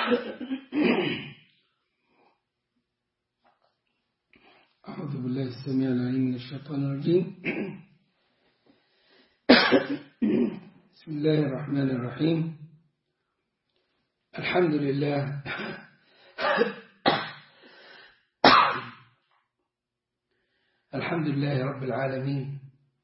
أعوذ بالله السميع العليم من الشيطان الرجيم بسم الله الرحمن الرحيم الحمد لله الحمد لله رب العالمين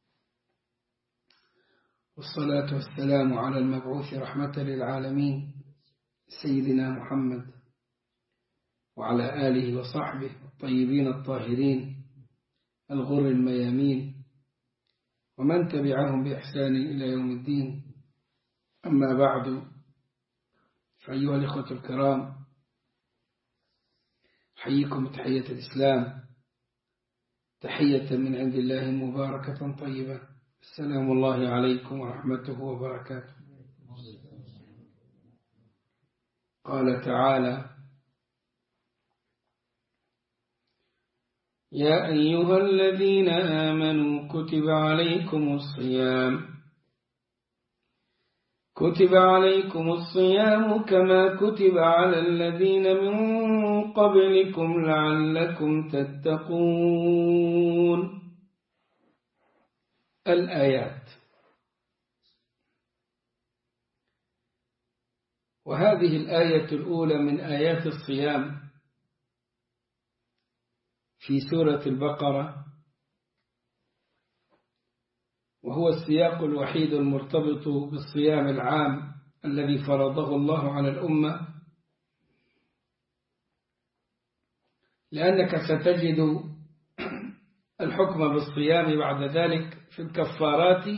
والصلاة والسلام على المبعوث رحمة للعالمين سيدنا محمد وعلى آله وصحبه الطيبين الطاهرين الغر الميامين ومن تبعهم بإحسان إلى يوم الدين أما بعد فأيها الإخوة الكرام حييكم تحية الإسلام تحية من عند الله مباركة طيبة السلام الله عليكم ورحمته وبركاته قال تعالى يا أيها الذين آمنوا كتب عليكم الصيام كتب عليكم الصيام كما كتب على الذين من قبلكم لعلكم تتقون الآيات وهذه الآية الأولى من آيات الصيام في سورة البقرة وهو السياق الوحيد المرتبط بالصيام العام الذي فرضه الله على الأمة لأنك ستجد الحكم بالصيام بعد ذلك في الكفارات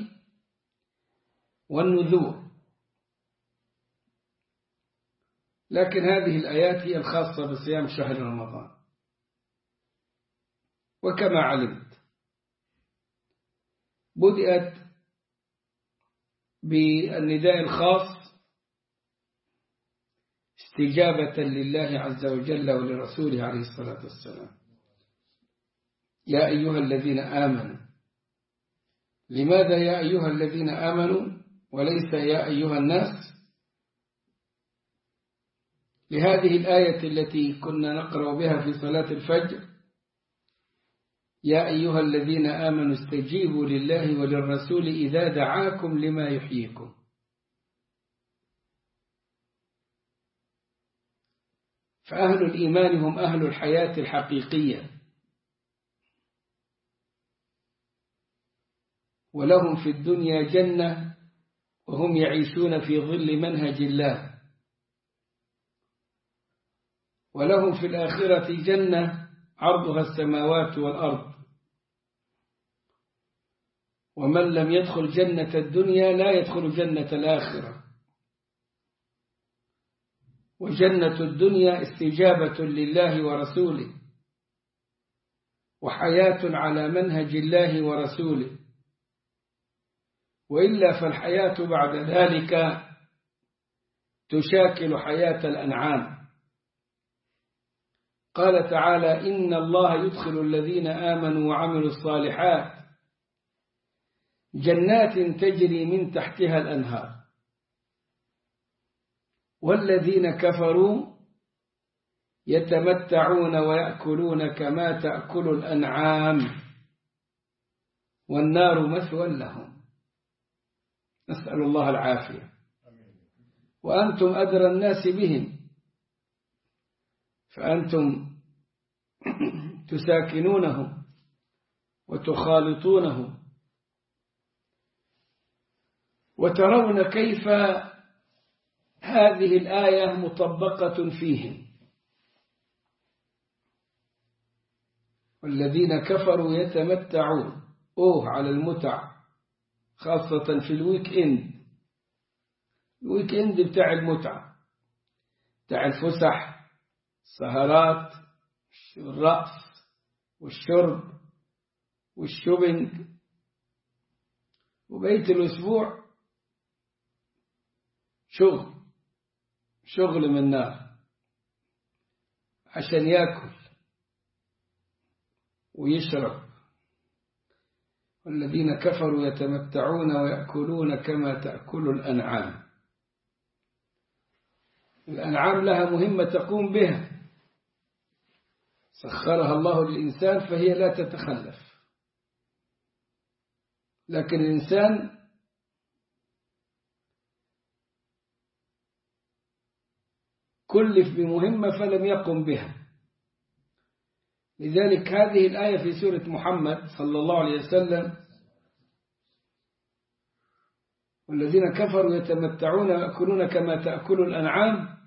والنذور لكن هذه الآيات هي الخاصة بصيام شهر رمضان وكما علمت بدأت بالنداء الخاص استجابة لله عز وجل ولرسوله عليه الصلاة والسلام يا أيها الذين آمنوا لماذا يا أيها الذين آمنوا وليس يا أيها الناس لهذه الآية التي كنا نقرأ بها في صلاة الفجر يا أيها الذين آمنوا استجيبوا لله وللرسول إذا دعاكم لما يحييكم فأهل الإيمان هم أهل الحياة الحقيقية ولهم في الدنيا جنة وهم يعيشون في ظل منهج الله ولهم في الآخرة جنة عرضها السماوات والأرض ومن لم يدخل جنة الدنيا لا يدخل جنة الآخرة وجنة الدنيا استجابة لله ورسوله وحياة على منهج الله ورسوله وإلا فالحياة بعد ذلك تشاكل حياة الأنعام قال تعالى إن الله يدخل الذين آمنوا وعملوا الصالحات جنات تجري من تحتها الأنهار والذين كفروا يتمتعون ويأكلون كما تأكل الأنعام والنار مثوى لهم نسأل الله العافية وأنتم أدرى الناس بهم فأنتم تساكنونهم وتخالطونهم وترون كيف هذه الآية مطبقة فيهم والذين كفروا يتمتعون أوه على المتع خاصة في الويك إند الويك إند بتاع المتعة بتاع الفسح السهرات الرقص والشرب والشوبينج وبقية الأسبوع شغل شغل من نار عشان ياكل ويشرب والذين كفروا يتمتعون ويأكلون كما تأكل الأنعام الأنعام لها مهمة تقوم بها سخرها الله للإنسان فهي لا تتخلف لكن الإنسان كلف بمهمة فلم يقم بها لذلك هذه الآية في سورة محمد صلى الله عليه وسلم والذين كفروا يتمتعون ويأكلون كما تأكل الأنعام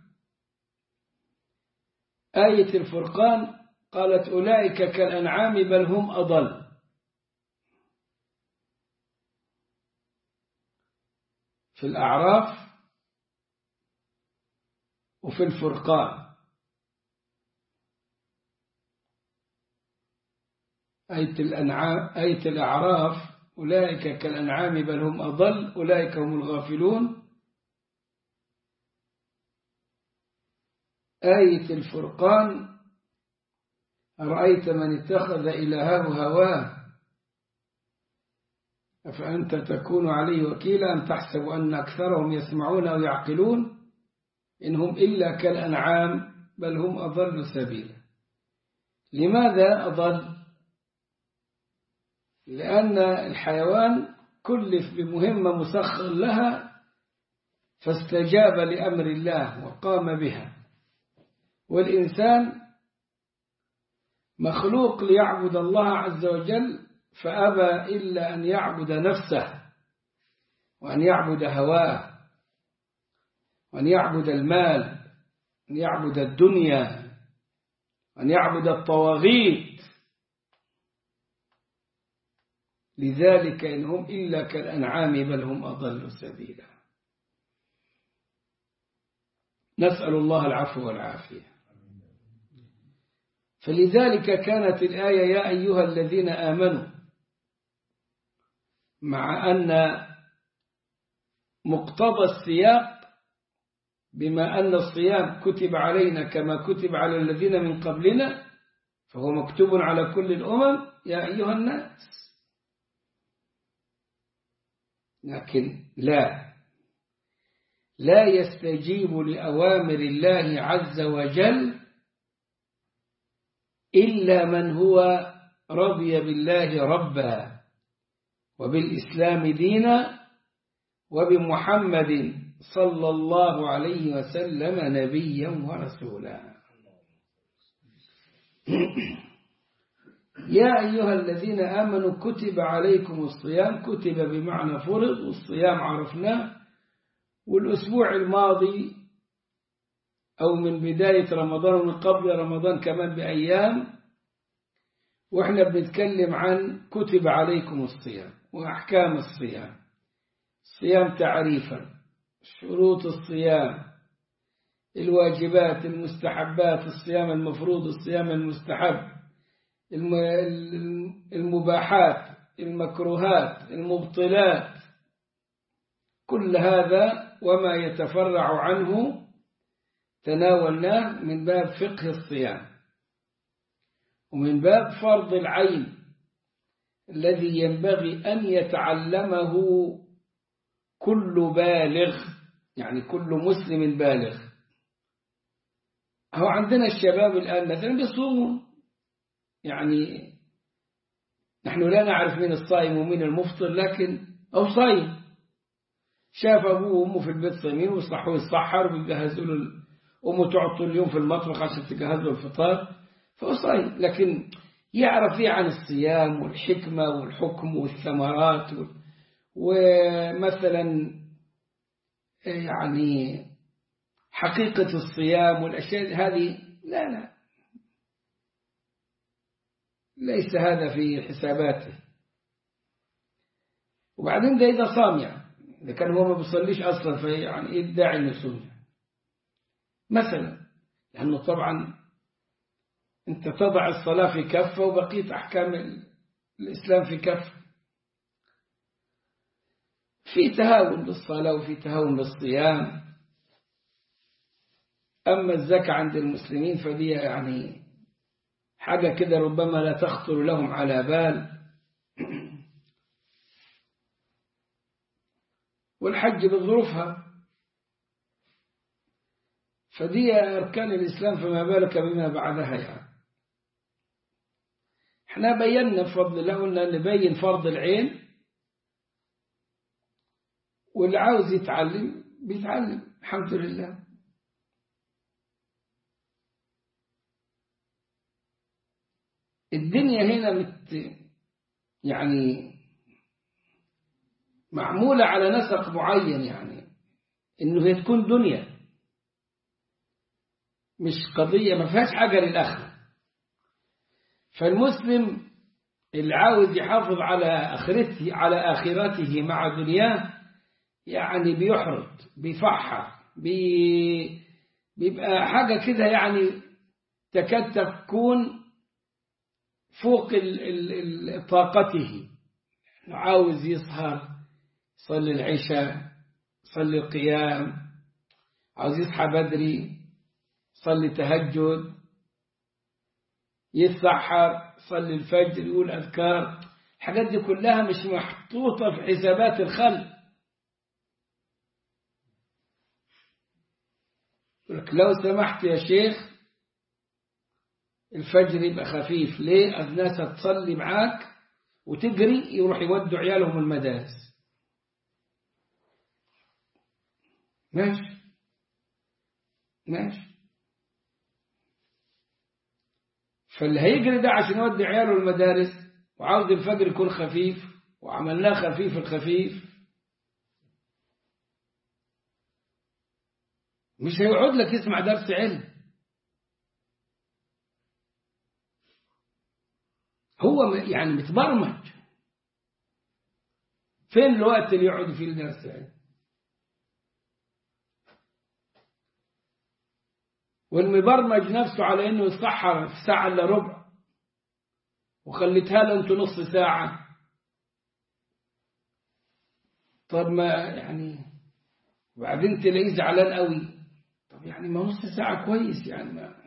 آية الفرقان قالت أولئك كالأنعام بل هم أضل في الأعراف وفي الفرقان آية الأنعام آية الأعراف أولئك كالأنعام بل هم أضل أولئك هم الغافلون آية الفرقان أرأيت من اتخذ إلهه هواه أفأنت تكون عليه وكيلا أم تحسب أن أكثرهم يسمعون أو يعقلون إنهم إلا كالأنعام بل هم أضل سبيلا لماذا أضل لأن الحيوان كلف بمهمة مسخر لها فاستجاب لأمر الله وقام بها والإنسان مخلوق ليعبد الله عز وجل فأبى إلا أن يعبد نفسه وأن يعبد هواه وأن يعبد المال أن يعبد الدنيا أن يعبد الطواغيت لذلك إن هم إلا كالأنعام بل هم أضل سبيلا نسأل الله العفو والعافية فلذلك كانت الآية يا أيها الذين آمنوا مع أن مقتضى السياق بما أن الصيام كتب علينا كما كتب على الذين من قبلنا فهو مكتوب على كل الأمم يا أيها الناس لكن لا لا يستجيب لأوامر الله عز وجل إلا من هو رضي بالله ربا وبالإسلام دينا وبمحمد صلى الله عليه وسلم نبيا ورسولا يا أيها الذين آمنوا كتب عليكم الصيام كتب بمعنى فرض والصيام عرفناه والأسبوع الماضي أو من بداية رمضان ومن قبل رمضان كمان بأيام وإحنا بنتكلم عن كتب عليكم الصيام وأحكام الصيام الصيام تعريفا شروط الصيام الواجبات المستحبات الصيام المفروض الصيام المستحب المباحات المكروهات المبطلات كل هذا وما يتفرع عنه تناولناه من باب فقه الصيام ومن باب فرض العين الذي ينبغي أن يتعلمه كل بالغ يعني كل مسلم بالغ هو عندنا الشباب الآن مثلا بيصومون يعني نحن لا نعرف من الصائم ومن المفطر لكن أو صايم شاف أبوه وأمه في البيت صايمين وصحوا يصحر ويجهزوا له أمه تقعد طول اليوم في المطبخ عشان تجهز له الفطار فهو صايم لكن يعرف إيه عن الصيام والحكمة والحكم والثمرات ومثلا يعني حقيقة الصيام والأشياء هذه لا لا ليس هذا في حساباته وبعدين ده إذا صام يعني إذا كان هو ما بيصليش أصلا فيعني يدعي إنه يصوم مثلا لأنه طبعا أنت تضع الصلاة في كفة وبقية أحكام الإسلام في كفة في تهاون بالصلاة وفي تهاون بالصيام أما الزكاة عند المسلمين فدي يعني حاجة كده ربما لا تخطر لهم على بال والحج بظروفها فدي أركان الإسلام فما بالك بما بعدها يعني احنا بينا بفضل الله قلنا نبين فرض العين واللي عاوز يتعلم بيتعلم الحمد لله الدنيا هنا مت يعني معمولة على نسق معين يعني إنه هي تكون دنيا مش قضية ما فيهاش حاجة للآخرة فالمسلم اللي عاوز يحافظ على آخرته على آخرته مع دنياه يعني بيحرط بيفحر بي بيبقى حاجة كده يعني تكاد تكون فوق ال ال طاقته عاوز يسهر يصلي العشاء يصلي القيام عاوز يصحى بدري يصلي تهجد يتسحر يصلي الفجر يقول أذكار الحاجات دي كلها مش محطوطة في حسابات الخلق لو سمحت يا شيخ الفجر يبقى خفيف ليه الناس هتصلي معاك وتجري يروح يودوا عيالهم المدارس ماشي ماشي فاللي هيجري ده عشان يودي عياله المدارس وعاوز الفجر يكون خفيف وعملناه خفيف الخفيف مش هيقعد لك يسمع درس علم هو يعني متبرمج فين الوقت اللي يقعد فيه الدرس علم والمبرمج نفسه على انه يتسحر في ساعة الا ربع وخليتها له انتوا نص ساعة طب ما يعني وبعدين تلاقيه زعلان قوي طب يعني ما نص ساعة كويس يعني ما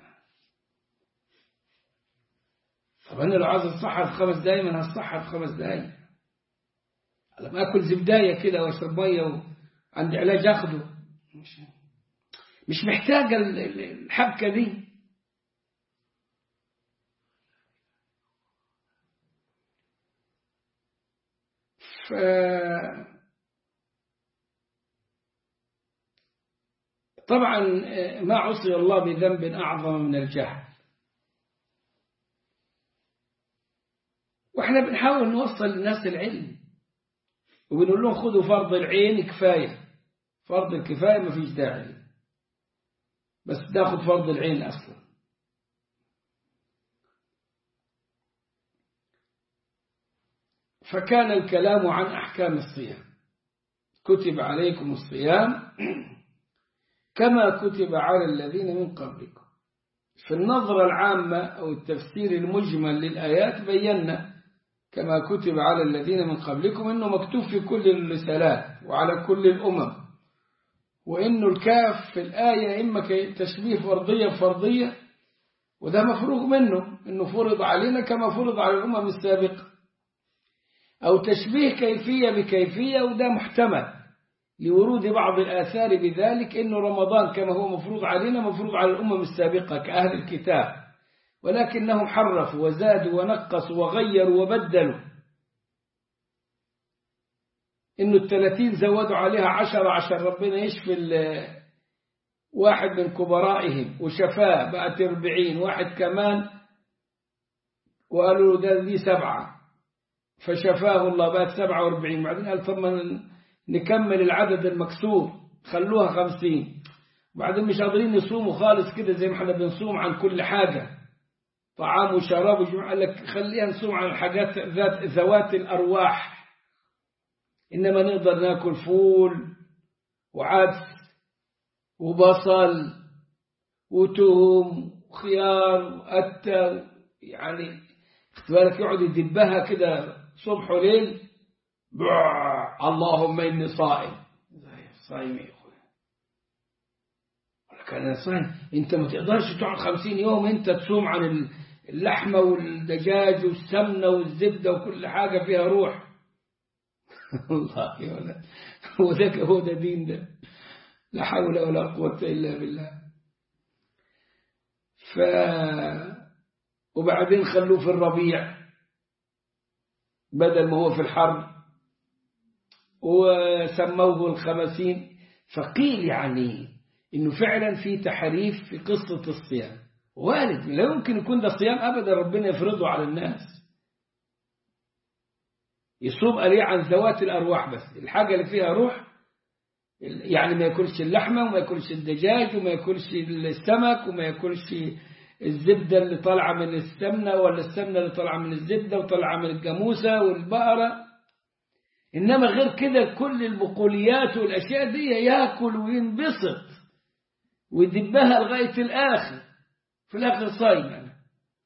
طب أنا لو عايز أتسحر في خمس دقايق ما هتسحر في خمس دقايق لما آكل زبداية كده وأشرب مية وعندي علاج أخده مش مش محتاجة الحبكة دي ف طبعا ما عصي الله بذنب أعظم من الجهل واحنا بنحاول نوصل للناس العلم وبنقول لهم خذوا فرض العين كفاية فرض الكفاية ما فيش داعي بس تاخذ فرض العين أصلا فكان الكلام عن أحكام الصيام كتب عليكم الصيام كما كتب على الذين من قبلكم في النظرة العامة أو التفسير المجمل للآيات بينا كما كتب على الذين من قبلكم أنه مكتوب في كل الرسالات وعلى كل الأمم وأنه الكاف في الآية إما تشبيه فرضية بفرضية وده مفروغ منه أنه فرض علينا كما فرض على الأمم السابقة أو تشبيه كيفية بكيفية وده محتمل لورود بعض الآثار بذلك أنه رمضان كما هو مفروض علينا مفروض على الأمم السابقة كأهل الكتاب ولكنهم حرفوا وزادوا ونقصوا وغيروا وبدلوا إنه الثلاثين زودوا عليها عشرة عشان ربنا يشفي واحد من كبرائهم وشفاه بقت أربعين واحد كمان وقالوا ده دي سبعة فشفاه الله بقت سبعة وأربعين بعدين قال ثم نكمل العدد المكسور خلوها خمسين بعدين مش قادرين يصوموا خالص كده زي ما احنا بنصوم عن كل حاجة طعام وشراب وجمع قال لك خليها نصوم عن الحاجات ذات ذوات الأرواح إنما نقدر ناكل فول وعدس وبصل وتوم وخيار وأتى يعني بالك يقعد يدبها كده صبح وليل اللهم إني صائم صايم يا أخوي ولكن أنا صايم أنت ما تقدرش تقعد خمسين يوم أنت تصوم عن اللحمة والدجاج والسمنة والزبدة وكل حاجة فيها روح الله يا ولد هو ده هو ده دين ده لا حول ولا قوة إلا بالله ف وبعدين خلوه في الربيع بدل ما هو في الحرب وسموه الخمسين فقيل يعني انه فعلا في تحريف في قصة الصيام وارد لا يمكن يكون ده صيام ابدا ربنا يفرضه على الناس يصوم عليه عن ذوات الارواح بس الحاجة اللي فيها روح يعني ما ياكلش اللحمة وما ياكلش الدجاج وما ياكلش السمك وما ياكلش الزبدة اللي طالعة من السمنة ولا السمنة اللي طالعة من الزبدة وطالعة من الجاموسة والبقرة إنما غير كده كل البقوليات والأشياء دي ياكل وينبسط ويدبها لغاية الآخر في الآخر صايم يعني.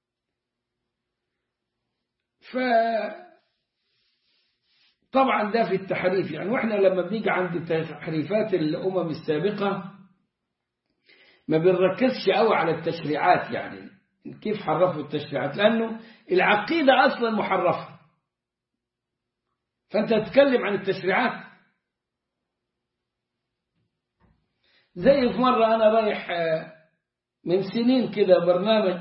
ف طبعا ده في التحريف يعني واحنا لما بنيجي عند تحريفات الأمم السابقة ما بنركزش قوي على التشريعات يعني كيف حرفوا التشريعات لأنه العقيدة أصلا محرفة فأنت تتكلم عن التشريعات زي في مرة أنا رايح من سنين كده برنامج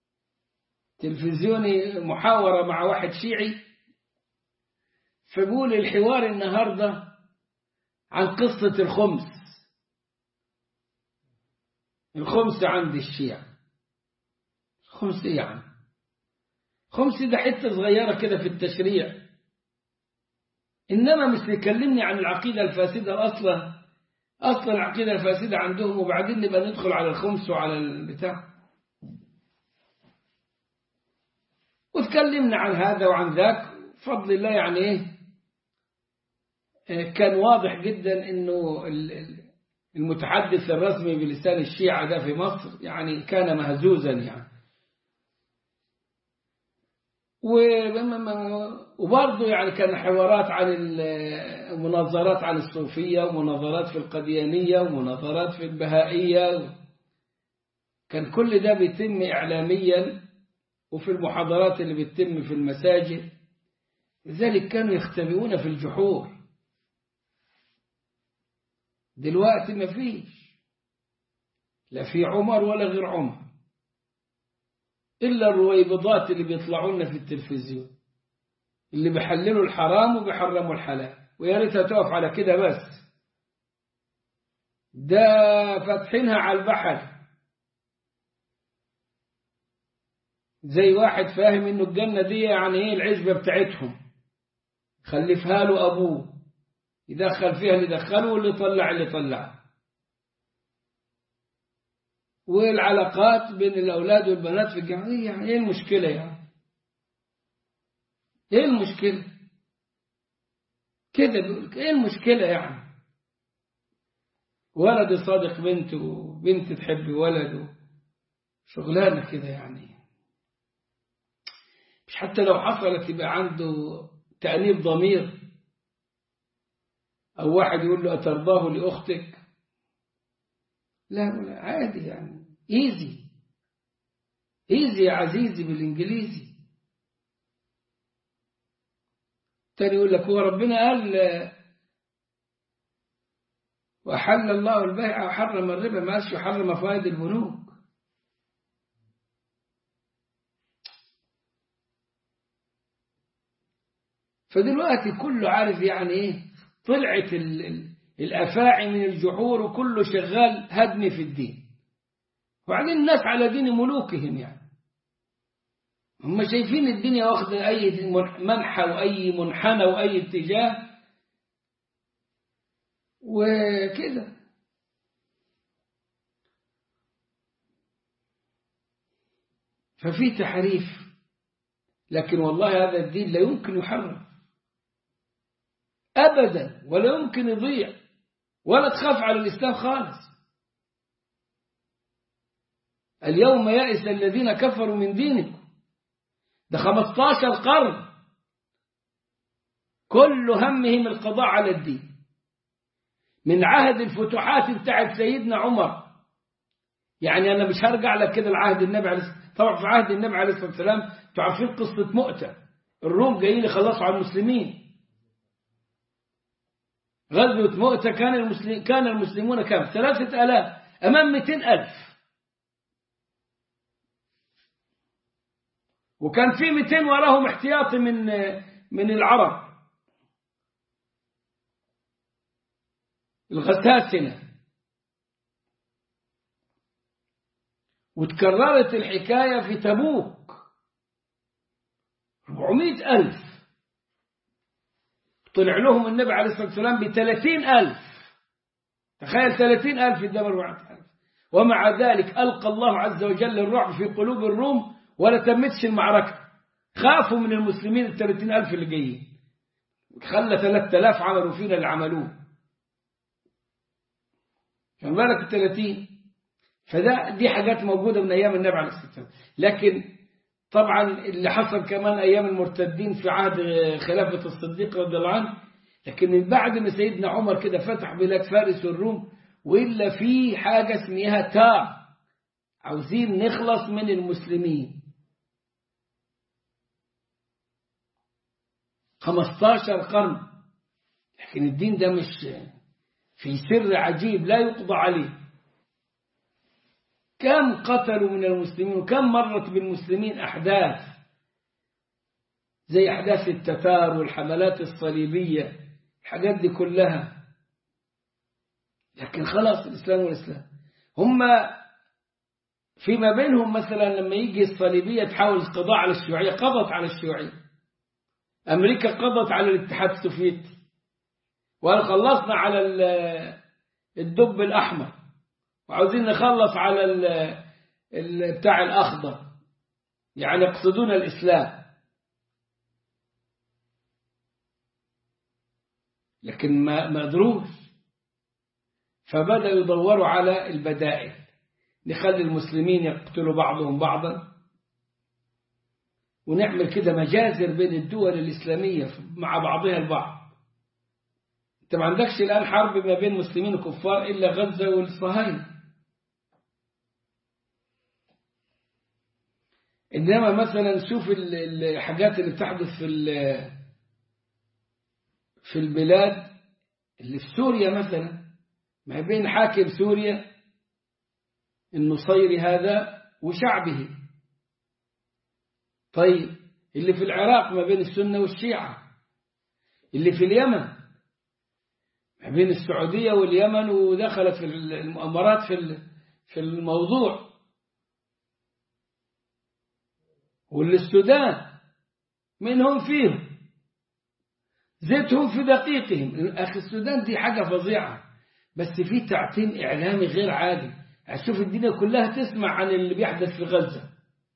تلفزيوني محاورة مع واحد شيعي فبقول الحوار النهاردة عن قصة الخمس الخمس عند الشيعة الخمس ايه يعني خمس ده حتة صغيرة كده في التشريع إنما مش يكلمني عن العقيدة الفاسدة أصلا أصلا العقيدة الفاسدة عندهم وبعدين نبقى ندخل على الخمس وعلى البتاع وتكلمنا عن هذا وعن ذاك بفضل الله يعني ايه كان واضح جدا انه المتحدث الرسمي بلسان الشيعة ده في مصر يعني كان مهزوزا يعني وبرضه يعني كان حوارات عن المناظرات عن الصوفية ومناظرات في القديانية ومناظرات في البهائية كان كل ده بيتم إعلاميا وفي المحاضرات اللي بتتم في المساجد لذلك كانوا يختبئون في الجحور دلوقتي ما فيش لا في عمر ولا غير عمر إلا الرويبضات اللي بيطلعوا لنا في التلفزيون اللي بيحللوا الحرام وبيحرموا الحلال ويا ريتها تقف على كده بس ده فاتحينها على البحر زي واحد فاهم انه الجنة دي يعني ايه العزبة بتاعتهم خلفها له ابوه يدخل فيها اللي دخله واللي طلع اللي طلع والعلاقات بين الأولاد والبنات في الجامعة يعني إيه المشكلة يعني إيه المشكلة كده بيقول إيه المشكلة يعني ولد صادق بنته وبنت تحب ولده شغلانة كده يعني مش حتى لو حصلت يبقى عنده تأنيب ضمير أو واحد يقول له أترضاه لأختك لا ولا عادي يعني ايزي ايزي يا عزيزي بالانجليزي تاني يقول لك هو ربنا قال وحل الله البيع وحرم الربا ما قالش وحرم فوائد البنوك فدلوقتي كله عارف يعني ايه طلعت الافاعي من الجحور وكله شغال هدم في الدين وبعدين الناس على دين ملوكهم يعني هم شايفين الدنيا واخدة أي منحى وأي منحنى وأي اتجاه وكده ففي تحريف لكن والله هذا الدين لا يمكن يحرف أبدا ولا يمكن يضيع ولا تخاف على الإسلام خالص اليوم يئس الذين كفروا من دينكم ده 15 قرن كل همهم القضاء على الدين من عهد الفتوحات بتاعت سيدنا عمر يعني أنا مش هرجع لك كده لعهد النبي عليه الصلاة طبعا في عهد النبي عليه الصلاة والسلام تعرفين قصة مؤتة الروم جايين يخلصوا على المسلمين غزوة مؤتة كان المسلمين كان المسلمون كم ثلاثة آلاف أمام مئتين ألف وكان في 200 وراهم احتياطي من من العرب الغساسنة وتكررت الحكاية في تبوك 400 ألف طلع لهم النبي عليه الصلاة والسلام ب 30 ألف تخيل 30 ألف قدام 400 ألف ومع ذلك ألقى الله عز وجل الرعب في قلوب الروم ولا تمتش المعركة خافوا من المسلمين ال 30 ألف اللي جايين خلى 3000 عملوا فينا اللي عملوه كان بالك ال 30 فده دي حاجات موجودة من أيام النبي عليه الصلاة والسلام لكن طبعا اللي حصل كمان أيام المرتدين في عهد خلافة الصديق رضي الله عنه لكن من بعد ما سيدنا عمر كده فتح بلاد فارس والروم وإلا في حاجة اسمها تار عاوزين نخلص من المسلمين 15 قرن لكن الدين ده مش في سر عجيب لا يقضى عليه كم قتلوا من المسلمين وكم مرت بالمسلمين أحداث زي أحداث التتار والحملات الصليبية الحاجات دي كلها لكن خلاص الإسلام والإسلام هم فيما بينهم مثلا لما يجي الصليبية تحاول القضاء على الشيوعية قضت على الشيوعية أمريكا قضت على الاتحاد السوفيتي وقال خلصنا على الدب الأحمر وعاوزين نخلص على ال ال بتاع الأخضر يعني يقصدون الإسلام لكن ما ما قدروش فبدأوا يدوروا على البدائل نخلي المسلمين يقتلوا بعضهم بعضا ونعمل كده مجازر بين الدول الإسلامية مع بعضها البعض انت ما عندكش الآن حرب ما بين مسلمين وكفار إلا غزة والصهاينة إنما مثلا شوف الحاجات اللي بتحدث في في البلاد اللي في سوريا مثلا ما بين حاكم سوريا النصيري هذا وشعبه طيب اللي في العراق ما بين السنة والشيعة اللي في اليمن ما بين السعودية واليمن ودخلت في المؤامرات في في الموضوع والسودان منهم فيهم زيتهم في دقيقهم أخي السودان دي حاجة فظيعة بس في تعتيم إعلامي غير عادي هتشوف الدنيا كلها تسمع عن اللي بيحدث في غزة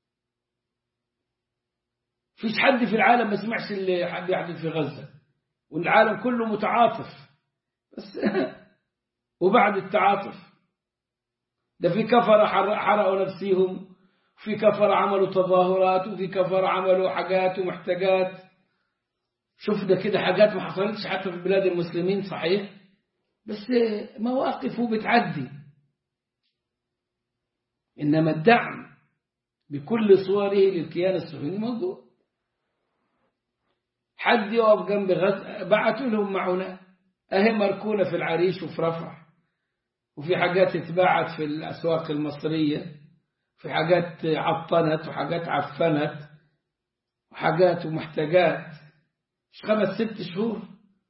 فيش حد في العالم ما سمعش اللي بيحدث في غزة والعالم كله متعاطف بس وبعد التعاطف ده في كفر حرقوا نفسيهم في كفر عملوا تظاهرات وفي كفر عملوا حاجات ومحتاجات شوف ده كده حاجات ما حصلتش حتى في بلاد المسلمين صحيح بس مواقف بتعدي إنما الدعم بكل صوره للكيان الصهيوني موجود حد يقف جنب غزة بعتوا لهم معونات أهي مركونة في العريش وفي رفح وفي حاجات اتباعت في الأسواق المصرية في حاجات عطنت وحاجات عفنت وحاجات ومحتاجات مش خمس ست شهور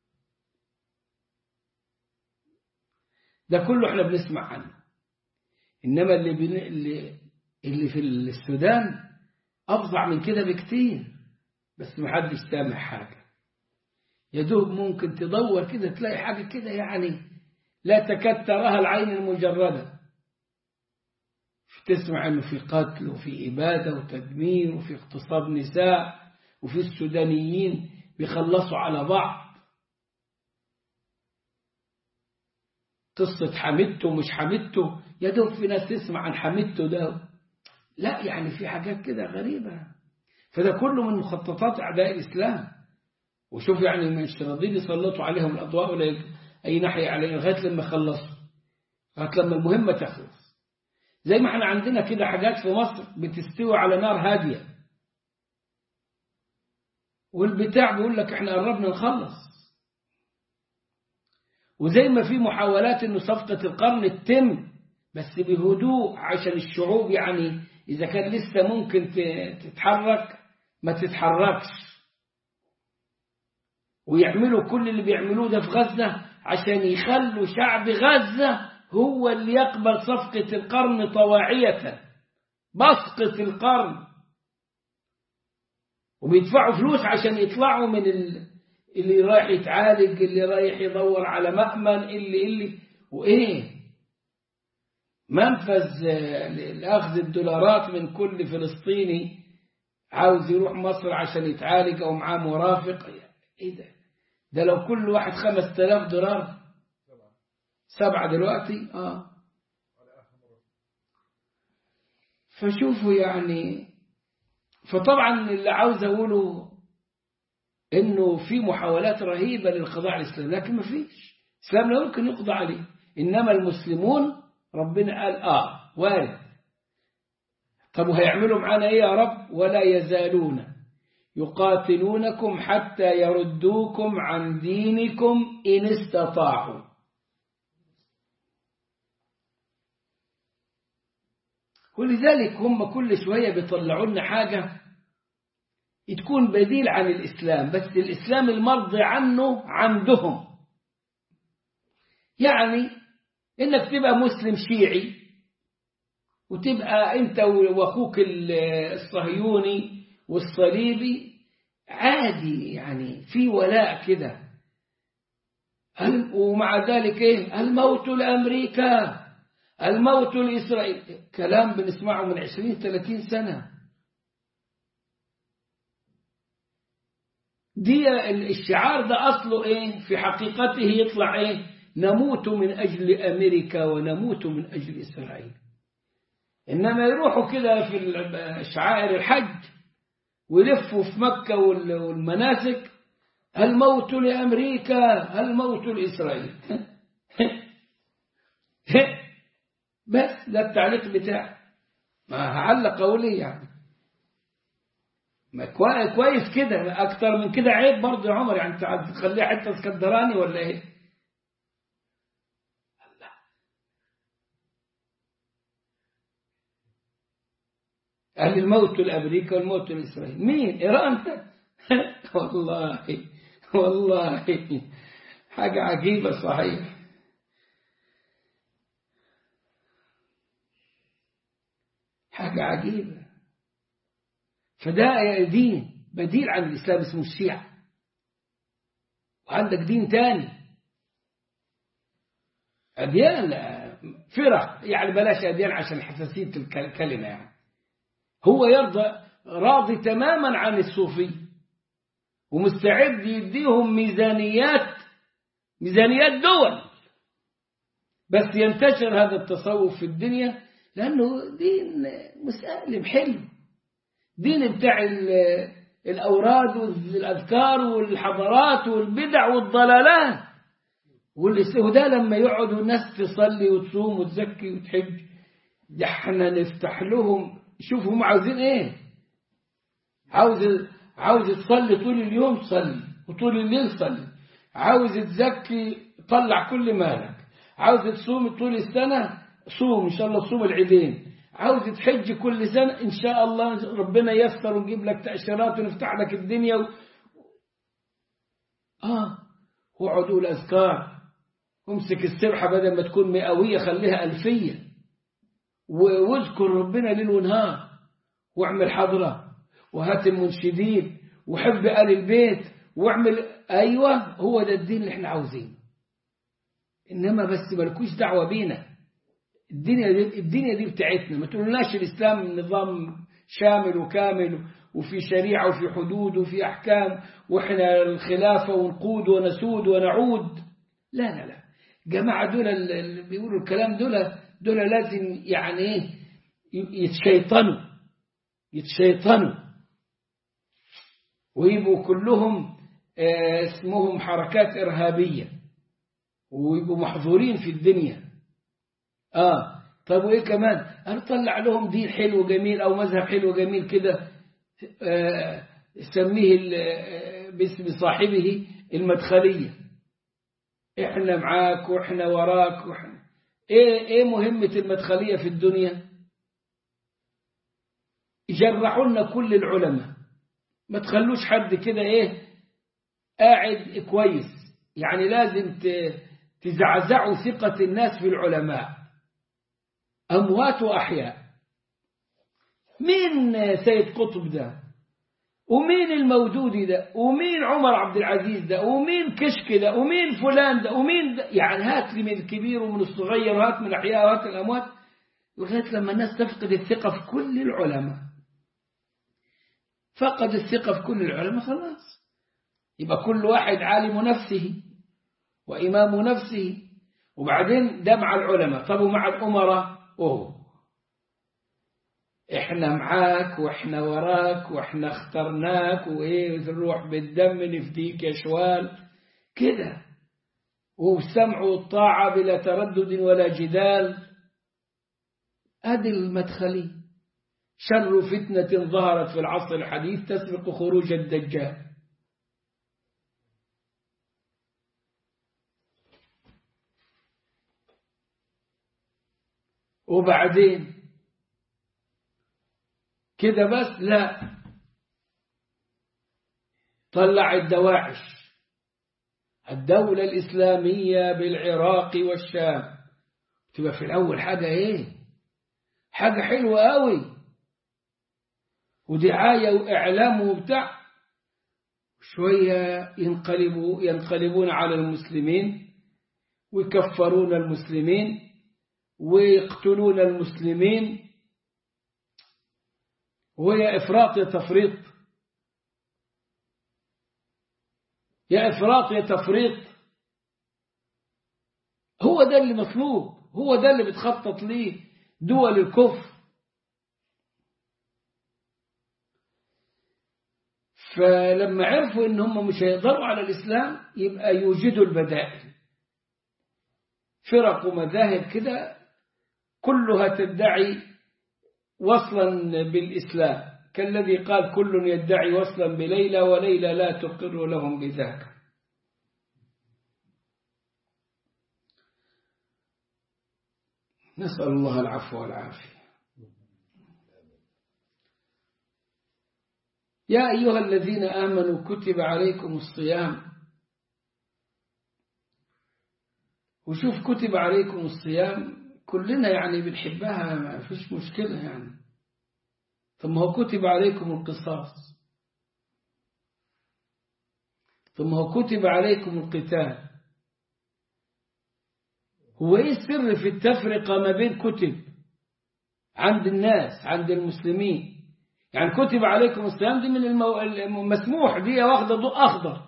ده كله احنا بنسمع عنه إنما اللي, بن... اللي اللي في السودان أفظع من كده بكتير بس محدش سامع حاجة يا دوب ممكن تدور كده تلاقي حاجة كده يعني لا تكاد تراها العين المجردة تسمع انه في قتل وفي إبادة وتدمير وفي اغتصاب نساء وفي السودانيين بيخلصوا على بعض قصة حمدته ومش حمدته يا دوب في ناس تسمع عن حمدته ده لا يعني في حاجات كده غريبة فده كله من مخططات أعداء الإسلام وشوف يعني مش راضيين يسلطوا عليهم الأضواء ولا أي ناحية عليهم لغاية لما خلصوا لغاية لما المهمة تخلص زي ما احنا عندنا كده حاجات في مصر بتستوي على نار هادية والبتاع بيقول لك احنا قربنا نخلص وزي ما في محاولات انه صفقة القرن تتم بس بهدوء عشان الشعوب يعني إذا كان لسه ممكن تتحرك ما تتحركش ويعملوا كل اللي بيعملوه ده في غزة عشان يخلوا شعب غزة هو اللي يقبل صفقة القرن طواعية بسقة القرن وبيدفعوا فلوس عشان يطلعوا من ال... اللي رايح يتعالج اللي رايح يدور على مأمن اللي اللي وإيه منفذ لأخذ الدولارات من كل فلسطيني عاوز يروح مصر عشان يتعالج أو معاه مرافق إيه ده ده لو كل واحد خمس تلاف دولار سبعة دلوقتي آه فشوفوا يعني فطبعا اللي عاوز أقوله إنه في محاولات رهيبة للقضاء على الإسلام لكن ما فيش الإسلام لا يمكن يقضى عليه إنما المسلمون ربنا قال آه وارد طب وهيعملوا معانا إيه يا رب ولا يزالون يقاتلونكم حتى يردوكم عن دينكم إن استطاعوا ولذلك هم كل شوية بيطلعوا لنا حاجة تكون بديل عن الإسلام بس الإسلام المرضي عنه عندهم يعني إنك تبقى مسلم شيعي وتبقى أنت وأخوك الصهيوني والصليبي عادي يعني في ولاء كده ومع ذلك إيه الموت لأمريكا الموت لإسرائيل كلام بنسمعه من عشرين ثلاثين سنة دي الشعار ده أصله إيه في حقيقته يطلع إيه نموت من أجل أمريكا ونموت من أجل إسرائيل إنما يروحوا كده في شعائر الحج ويلفوا في مكة والمناسك الموت لأمريكا الموت لإسرائيل بس ده التعليق بتاعي ما هعلق أقول يعني ما كويس كده أكتر من كده عيب برضه يا عمر يعني أنت تخليها حتة اسكندراني ولا إيه؟ قال الموت لأمريكا والموت لإسرائيل مين إيران والله والله حاجة عجيبة صحيح حاجة عجيبة فده دين بديل عن الإسلام اسمه الشيعة وعندك دين تاني أديان فرق يعني بلاش أديان عشان حساسية الكلمة يعني هو يرضى راضي تماما عن الصوفي ومستعد يديهم ميزانيات ميزانيات دول بس ينتشر هذا التصوف في الدنيا لأنه دين مسالم حلو دين بتاع الأوراد والأذكار والحضارات والبدع والضلالات وده لما يقعدوا الناس تصلي وتصوم وتزكي وتحج ده احنا نفتح لهم شوفوا هم عاوزين ايه عاوز عاوز تصلي طول اليوم صلي وطول الليل صلي عاوز تزكي طلع كل مالك عاوز تصوم طول السنة صوم إن شاء الله صوم العيدين عاوز تحج كل سنة إن شاء الله ربنا يسر ونجيب لك تأشيرات ونفتح لك الدنيا و... آه وقعدوا الأذكار امسك السبحة بدل ما تكون مئوية خليها ألفية واذكر ربنا ليل ونهار واعمل حضرة وهات المنشدين وحب آل البيت واعمل أيوة هو ده الدين اللي احنا عاوزينه إنما بس مالكوش دعوة بينا الدنيا دي, الدنيا دي بتاعتنا ما تقولناش الإسلام نظام شامل وكامل وفي شريعة وفي حدود وفي أحكام وإحنا الخلافة ونقود ونسود ونعود لا لا لا جماعة دول اللي بيقولوا الكلام دول دول لازم يعني ايه يتشيطنوا يتشيطنوا ويبقوا كلهم اسمهم حركات إرهابية ويبقوا محظورين في الدنيا آه طب وإيه كمان هنطلع لهم دين حلو جميل أو مذهب حلو جميل كده آه سميه باسم صاحبه المدخلية احنا معاك واحنا وراك واحنا ايه ايه مهمة المدخلية في الدنيا جرحوا لنا كل العلماء ما تخلوش حد كده ايه قاعد كويس يعني لازم تزعزعوا ثقة الناس في العلماء أموات وأحياء مين سيد قطب ده ومين المودودي ده ومين عمر عبد العزيز ده ومين كشك ده ومين فلان ده ومين ده يعني هات لي من الكبير ومن الصغير وهات من الأحياء وهات الأموات لغاية لما الناس تفقد الثقة في كل العلماء فقد الثقة في كل العلماء خلاص يبقى كل واحد عالم نفسه وإمام نفسه وبعدين ده مع العلماء طب ومع الأمراء أوه احنا معاك واحنا وراك واحنا اخترناك وايه نروح بالدم نفديك يا شوال كده والسمع والطاعة بلا تردد ولا جدال ادي المدخلي شر فتنة ظهرت في العصر الحديث تسبق خروج الدجال وبعدين كده بس لا طلع الدواعش الدولة الإسلامية بالعراق والشام تبقى في الأول حاجة إيه حاجة حلوة قوي ودعاية وإعلام وبتاع شوية ينقلبوا ينقلبون على المسلمين ويكفرون المسلمين ويقتلون المسلمين وهي إفراط يا تفريط يا إفراط يا تفريط هو ده اللي مطلوب هو ده اللي بتخطط ليه دول الكفر فلما عرفوا ان هم مش هيقدروا على الإسلام يبقى يوجدوا البدائل فرق ومذاهب كده كلها تدعي وصلا بالإسلام كالذي قال كل يدعي وصلا بليلى وليلى لا تقر لهم بذاك نسأل الله العفو والعافية يا أيها الذين آمنوا كتب عليكم الصيام وشوف كتب عليكم الصيام كلنا يعني بنحبها ما فيش مشكلة يعني ثم هو كتب عليكم القصاص ثم هو كتب عليكم القتال هو ايه السر في التفرقة ما بين كتب عند الناس عند المسلمين يعني كتب عليكم الصيام دي من المسموح دي واخدة ضوء أخضر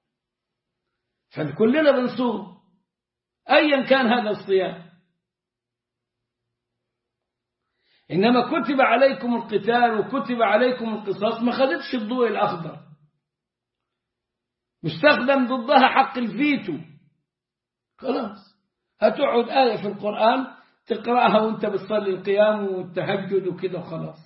فكلنا بنصوم أيا كان هذا الصيام إنما كتب عليكم القتال وكتب عليكم القصاص ما خدتش الضوء الأخضر مستخدم ضدها حق الفيتو خلاص هتقعد آية في القرآن تقرأها وانت بتصلي القيام والتهجد وكده خلاص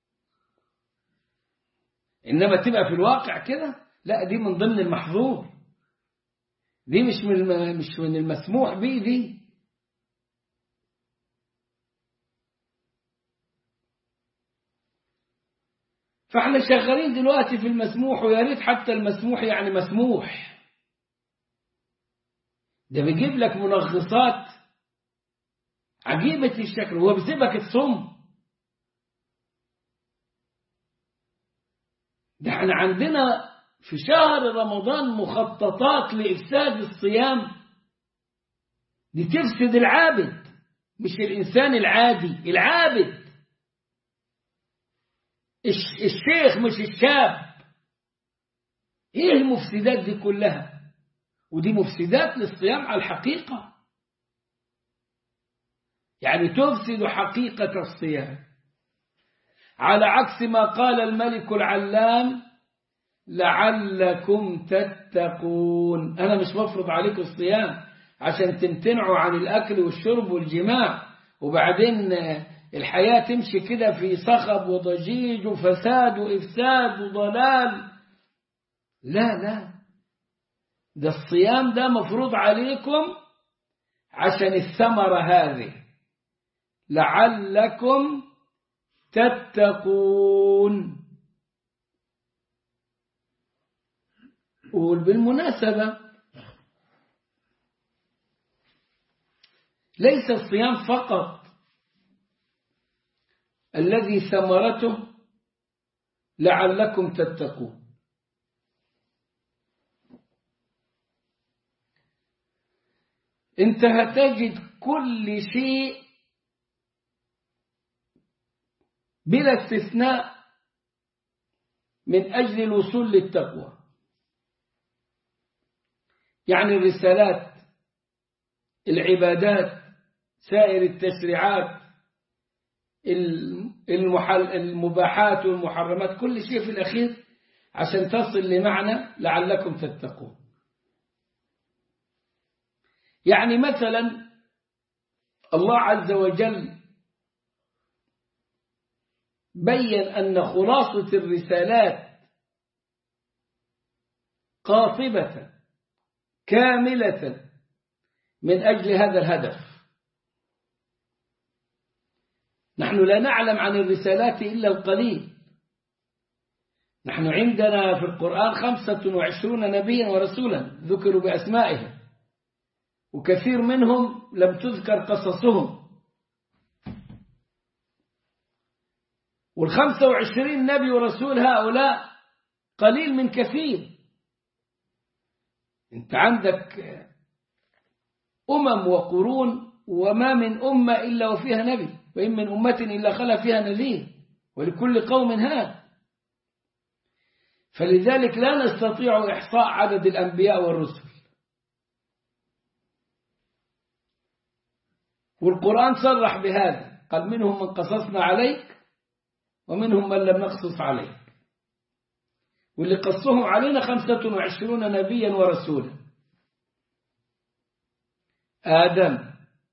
إنما تبقى في الواقع كده لا دي من ضمن المحظور دي مش من مش من المسموح به دي فاحنا شغالين دلوقتي في المسموح ويا ريت حتى المسموح يعني مسموح ده بيجيب لك منغصات عجيبة الشكل هو بيسيبك تصم ده احنا عندنا في شهر رمضان مخططات لإفساد الصيام دي تفسد العابد مش الإنسان العادي العابد الشيخ مش الشاب ايه المفسدات دي كلها ودي مفسدات للصيام على الحقيقة يعني تفسد حقيقة الصيام على عكس ما قال الملك العلام لعلكم تتقون أنا مش مفرض عليكم الصيام عشان تمتنعوا عن الأكل والشرب والجماع وبعدين الحياة تمشي كده في صخب وضجيج وفساد وإفساد وضلال لا لا ده الصيام ده مفروض عليكم عشان الثمرة هذه لعلكم تتقون وبالمناسبة ليس الصيام فقط الذي ثمرته لعلكم تتقون انت هتجد كل شيء بلا استثناء من أجل الوصول للتقوى يعني الرسالات العبادات سائر التشريعات المحل المباحات والمحرمات كل شيء في الأخير عشان تصل لمعنى لعلكم تتقون يعني مثلا الله عز وجل بين أن خلاصة الرسالات قاطبة كاملة من أجل هذا الهدف نحن لا نعلم عن الرسالات إلا القليل نحن عندنا في القرآن خمسة وعشرون نبيا ورسولا ذكروا بأسمائهم وكثير منهم لم تذكر قصصهم والخمسة وعشرين نبي ورسول هؤلاء قليل من كثير انت عندك أمم وقرون وما من أمة إلا وفيها نبي وإن من أمة إلا خلا فيها نذير ولكل قوم هاد فلذلك لا نستطيع إحصاء عدد الأنبياء والرسل والقرآن صرح بهذا قال منهم من قصصنا عليك ومنهم من لم نقصص عليك واللي قصهم علينا خمسة وعشرون نبيا ورسولا آدم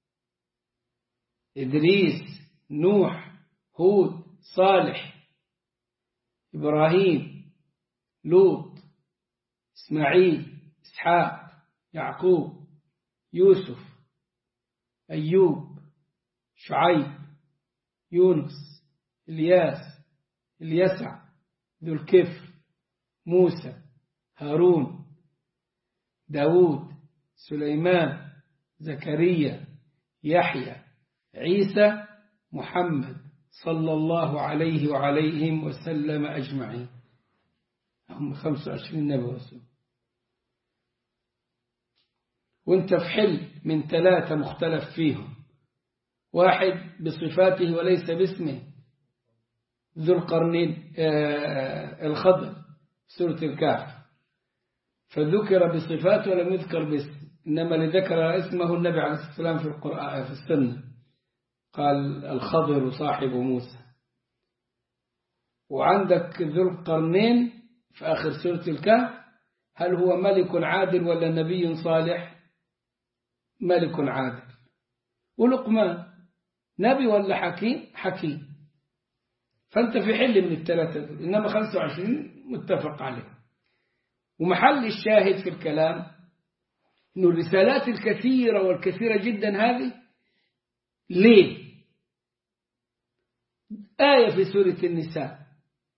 إدريس نوح هود صالح إبراهيم لوط إسماعيل إسحاق يعقوب يوسف أيوب شعيب يونس الياس اليسع ذو الكفر موسى هارون داود سليمان زكريا يحيى عيسى محمد صلى الله عليه وعليهم وسلم أجمعين هم 25 نبي ورسول وانت في حل من ثلاثة مختلف فيهم واحد بصفاته وليس باسمه ذو القرنين الخضر سورة الكهف فذكر بصفاته ولم يذكر باسم إنما لذكر اسمه النبي عليه الصلاة والسلام في القرآن في السنة قال الخضر صاحب موسى وعندك ذو القرنين في آخر سورة الكهف هل هو ملك عادل ولا نبي صالح ملك عادل ولقمان نبي ولا حكيم حكيم فأنت في حل من الثلاثة دول إنما 25 متفق عليه ومحل الشاهد في الكلام إنه الرسالات الكثيرة والكثيرة جدا هذه ليه آية في سورة النساء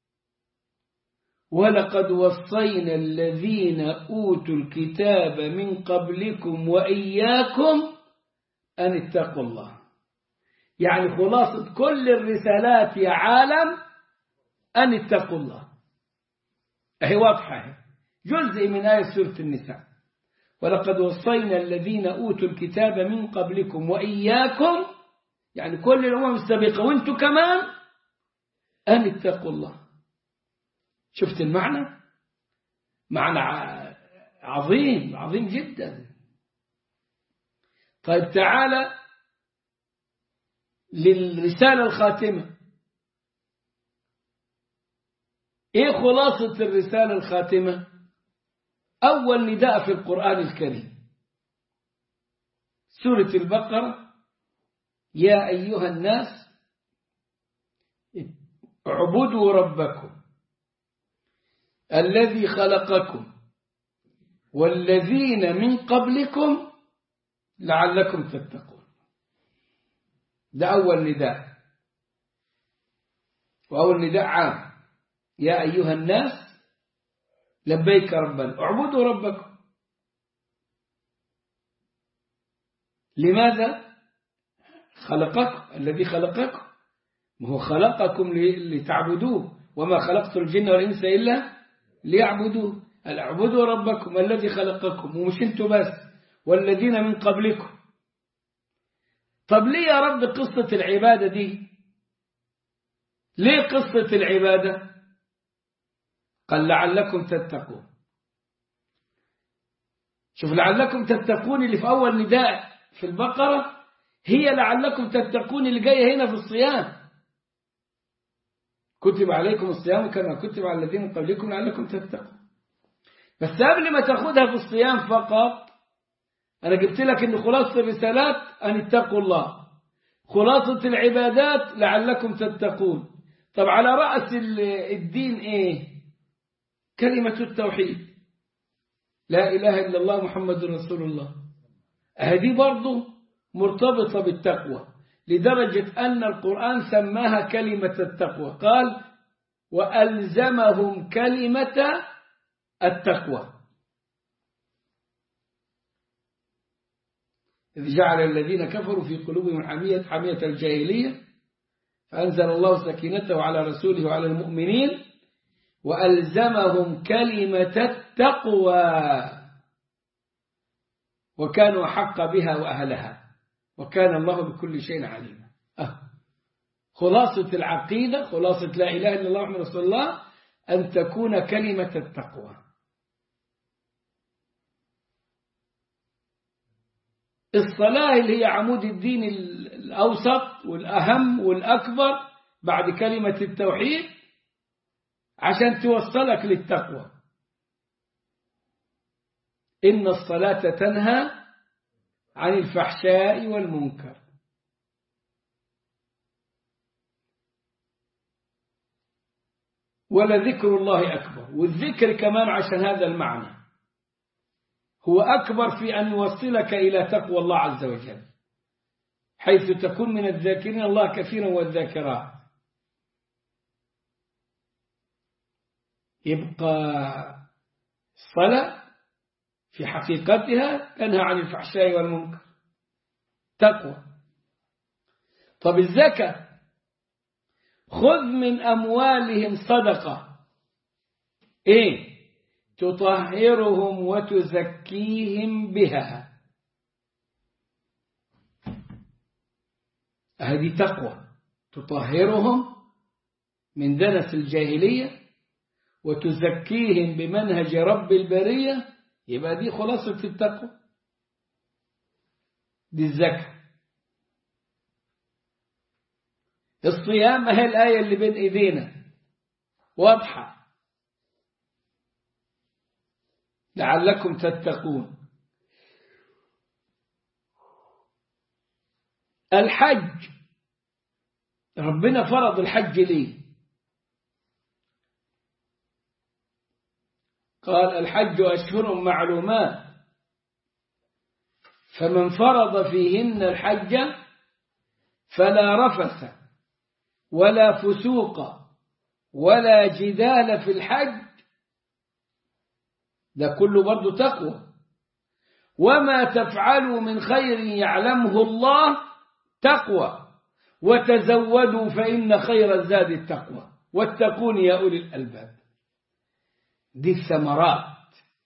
ولقد وصينا الذين أوتوا الكتاب من قبلكم وإياكم أن اتقوا الله يعني خلاصة كل الرسالات يا عالم أن اتقوا الله أهي واضحة جزء من آية سورة النساء ولقد وصينا الذين أوتوا الكتاب من قبلكم وإياكم يعني كل الأمم السابقة وانتم كمان أن اتقوا الله شفت المعنى معنى عظيم عظيم جدا طيب تعالى للرسالة الخاتمة ايه خلاصة الرسالة الخاتمة أول نداء في القرآن الكريم سورة البقرة يا أيها الناس اعبدوا ربكم الذي خلقكم والذين من قبلكم لعلكم تتقون ده أول نداء وأول نداء عام يا أيها الناس لبيك ربنا اعبدوا ربكم لماذا خلقكم الذي خلقكم ما هو خلقكم لتعبدوه وما خلقت الجن والإنس إلا ليعبدوه اعبدوا ربكم الذي خلقكم ومش انتوا بس والذين من قبلكم طب ليه يا رب قصة العبادة دي ليه قصة العبادة قال لعلكم تتقون شوف لعلكم تتقون اللي في أول نداء في البقرة هي لعلكم تتقون اللي جاية هنا في الصيام كتب عليكم الصيام كما كتب على الذين من قبلكم لعلكم تتقون بس قبل ما تاخدها في الصيام فقط أنا جبت لك إن خلاصة الرسالات أن اتقوا الله خلاصة العبادات لعلكم تتقون طب على رأس الدين إيه كلمة التوحيد لا إله إلا الله محمد رسول الله هذه برضه مرتبطة بالتقوى لدرجة أن القرآن سماها كلمة التقوى قال وألزمهم كلمة التقوى إذ جعل الذين كفروا في قلوبهم حمية, حمية الجاهلية فأنزل الله سكينته على رسوله وعلى المؤمنين وألزمهم كلمة التقوى وكانوا حق بها وأهلها وكان الله بكل شيء عليما أه. خلاصة العقيدة خلاصة لا إله إلا الله محمد رسول الله أن تكون كلمة التقوى الصلاة اللي هي عمود الدين الأوسط والأهم والأكبر بعد كلمة التوحيد عشان توصلك للتقوى إن الصلاة تنهى عن الفحشاء والمنكر ولذكر الله أكبر والذكر كمان عشان هذا المعنى هو أكبر في أن يوصلك إلى تقوى الله عز وجل حيث تكون من الذاكرين الله كثيرا والذاكرات يبقى الصلاة في حقيقتها تنهى عن الفحشاء والمنكر تقوى طب الزكاة خذ من أموالهم صدقة إيه تطهرهم وتزكيهم بها هذه تقوى تطهرهم من دنس الجاهلية وتزكيهم بمنهج رب البرية يبقى دي خلاصة التقوى دي الزكاة الصيام هي الآية اللي بين إيدينا واضحة لعلكم تتقون الحج ربنا فرض الحج ليه قال الحج أشهر معلومات فمن فرض فيهن الحج فلا رفث ولا فسوق ولا جدال في الحج ده كله برضه تقوى وما تفعلوا من خير يعلمه الله تقوى وتزودوا فإن خير الزاد التقوى واتقون يا أولي الألباب دي الثمرات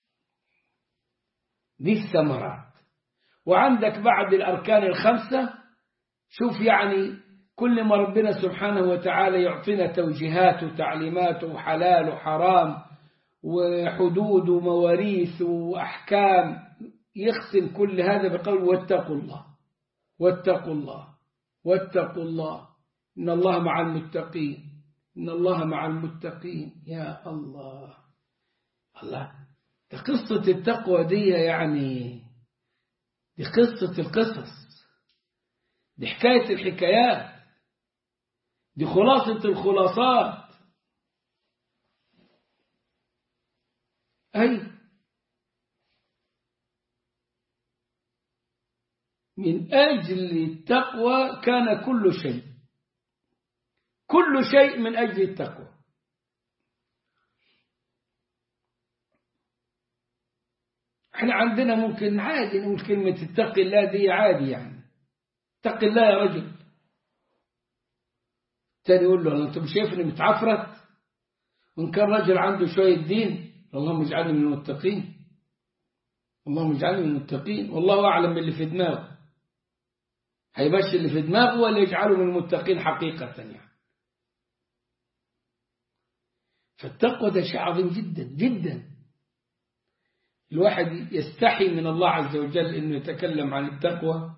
دي الثمرات وعندك بعد الأركان الخمسة شوف يعني كل ما ربنا سبحانه وتعالى يعطينا توجيهات وتعليمات وحلال وحرام وحدود ومواريث وأحكام يختم كل هذا بقول واتقوا الله واتقوا الله واتقوا الله إن الله مع المتقين إن الله مع المتقين يا الله الله دي قصة التقوى دي يعني دي قصة القصص دي حكاية الحكايات دي خلاصة الخلاصات أي من أجل التقوى كان كل شيء كل شيء من أجل التقوى احنا عندنا ممكن عادي نقول كلمة اتق الله دي عادي يعني اتق الله يا رجل تاني يقول له انت مش شايفني متعفرت وان كان رجل عنده شوية دين اللهم اجعلني من المتقين اللهم اجعلني من المتقين والله أعلم باللي في دماغه هيمشي اللي في دماغه ولا يجعله من المتقين حقيقة يعني فالتقوى ده شيء عظيم جدا جدا الواحد يستحي من الله عز وجل أنه يتكلم عن التقوى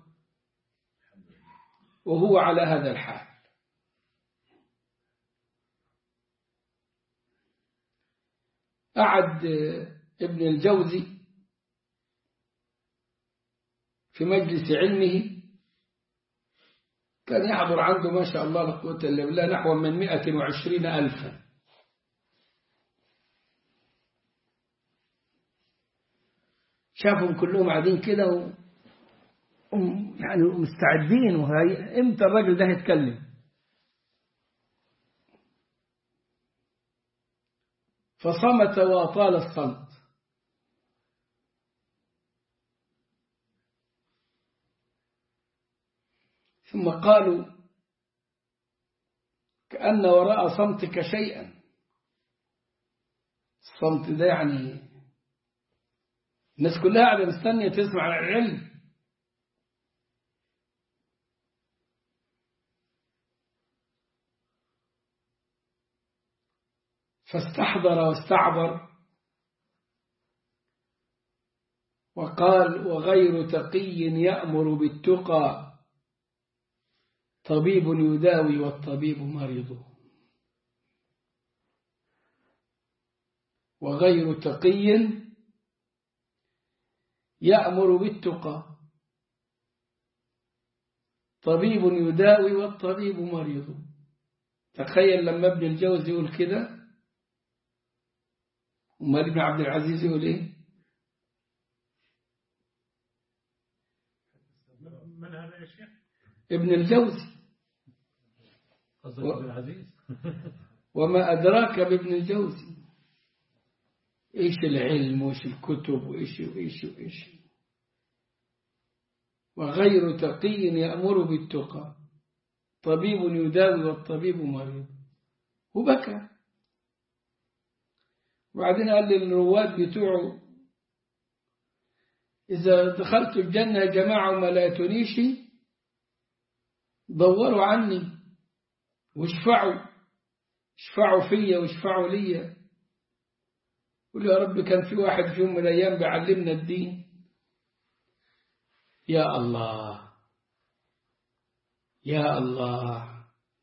وهو على هذا الحال قعد ابن الجوزي في مجلس علمه كان يحضر عنده ما شاء الله لا قوة إلا بالله نحو من مئة وعشرين ألفا شافهم كلهم قاعدين كده و... يعني مستعدين وهي امتى الراجل ده هيتكلم فصمت وأطال الصمت ثم قالوا كأن وراء صمتك شيئا الصمت ده يعني الناس كلها قاعدة مستنية تسمع العلم فاستحضر واستعبر وقال وغير تقي يأمر بالتقى طبيب يداوي والطبيب مريض وغير تقي يأمر بالتقى طبيب يداوي والطبيب مريض تخيل لما ابن الجوزي يقول كده امال ابن عبد العزيز يقول ايه من هذا يا شيخ ابن الجوزي قصدك عبد العزيز وما أدراك بابن الجوزي إيش العلم وإيش الكتب وإيش وإيش وإيش وغير تقي يأمر بالتقى طبيب يداوي والطبيب مريض وبكى وبعدين قال للرواد بتوعه إذا دخلت الجنة يا جماعة وما لا تنيشي دوروا عني واشفعوا اشفعوا فيا واشفعوا ليا قل يا رب كان في واحد في يوم من الأيام بيعلمنا الدين يا الله يا الله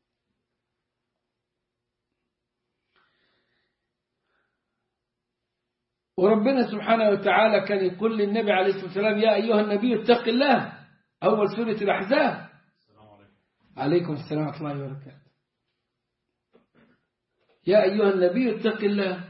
وربنا سبحانه وتعالى كان يقول للنبي عليه الصلاة والسلام يا أيها النبي اتق الله أول سورة الأحزاب السلام عليكم عليكم السلام ورحمة الله وبركاته يا أيها النبي اتق الله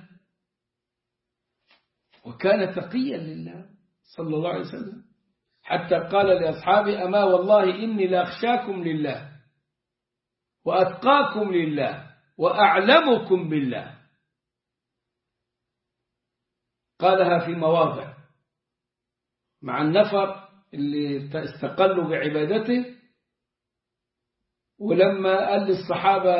وكان تقيا لله صلى الله عليه وسلم حتى قال لأصحابه أما والله إني لأخشاكم لله وأتقاكم لله وأعلمكم بالله قالها في مواضع مع النفر اللي استقلوا بعبادته ولما قال للصحابة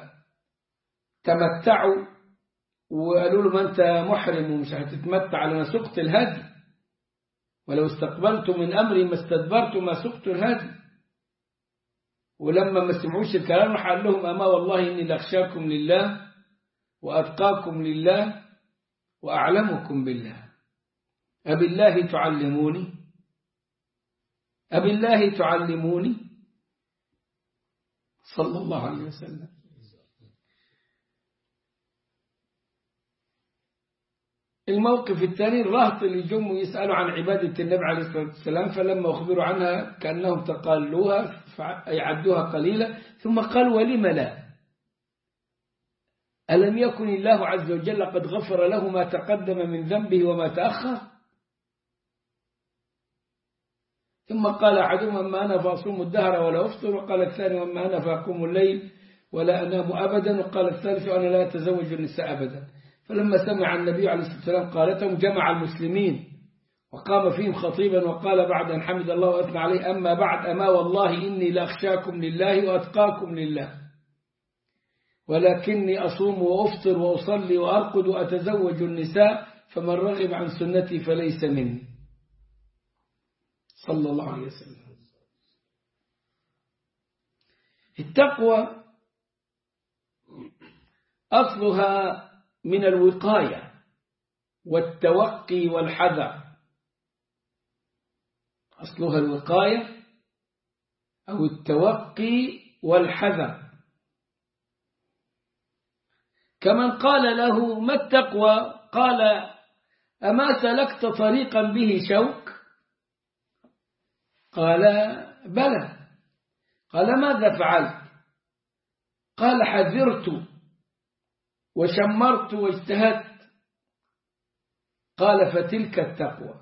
تمتعوا وقالوا له ما أنت محرم ومش هتتمتع لما سقت الهدي ولو استقبلت من أمري ما استدبرت ما سقت الهدي ولما ما سمعوش الكلام راح قال لهم أما والله إني لأخشاكم لله وأتقاكم لله وأعلمكم بالله أبي الله تعلموني أبي الله تعلموني صلى الله عليه وسلم الموقف الثاني الرهط اللي جم يسألوا عن عبادة النبي عليه الصلاة والسلام فلما أخبروا عنها كأنهم تقالوها يعدوها قليلا ثم قال ولم لا ألم يكن الله عز وجل قد غفر له ما تقدم من ذنبه وما تأخر ثم قال أحدهم أما أنا فأصوم الدهر ولا أفطر وقال الثاني وأما أنا فأقوم الليل ولا أنام أبدا وقال الثالث أنا لا أتزوج النساء أبدا فلما سمع النبي عليه الصلاة والسلام قالتهم جمع المسلمين وقام فيهم خطيبا وقال بعد أن حمد الله وأثنى عليه أما بعد أما والله إني لأخشاكم لله وأتقاكم لله ولكني أصوم وأفطر وأصلي وأرقد وأتزوج النساء فمن رغب عن سنتي فليس مني صلى الله عليه وسلم التقوى أصلها من الوقاية والتوقي والحذر أصلها الوقاية أو التوقي والحذر كمن قال له ما التقوى قال أما سلكت طريقا به شوك قال بلى قال ماذا فعلت قال حذرت وشمرت واجتهدت قال فتلك التقوى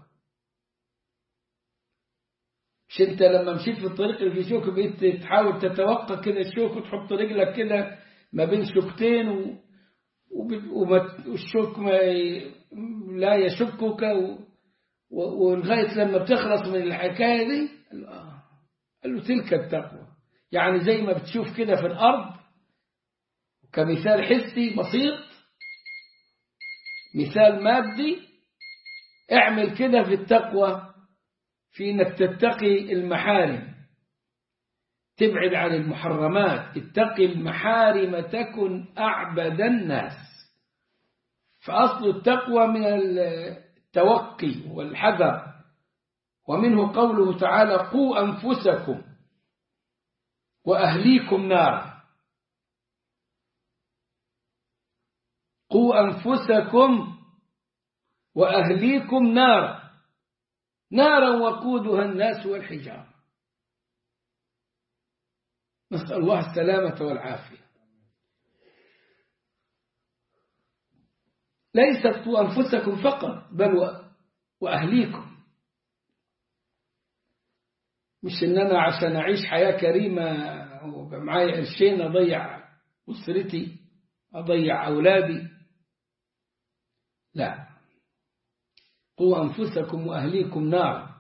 مش انت لما مشيت في الطريق اللي فيه شوك بقيت تحاول تتوقع كده الشوك وتحط رجلك كده ما بين شوكتين و... والشوك ما ي... لا يشكك و... ولغاية لما بتخلص من الحكاية دي قال له تلك التقوى يعني زي ما بتشوف كده في الأرض كمثال حسي بسيط مثال مادي اعمل كده في التقوى في انك تتقي المحارم تبعد عن المحرمات اتقي المحارم تكن أعبد الناس فأصل التقوى من التوقي والحذر ومنه قوله تعالى قوا أنفسكم وأهليكم نارا قوا أنفسكم وأهليكم نارا نارا وقودها الناس والحجارة نسأل الله السلامة والعافية ليست أنفسكم فقط بل وأهليكم مش إن أنا عشان أعيش حياة كريمة ومعايا قرشين أضيع أسرتي أضيع أولادي لا قوا أنفسكم وأهليكم نارا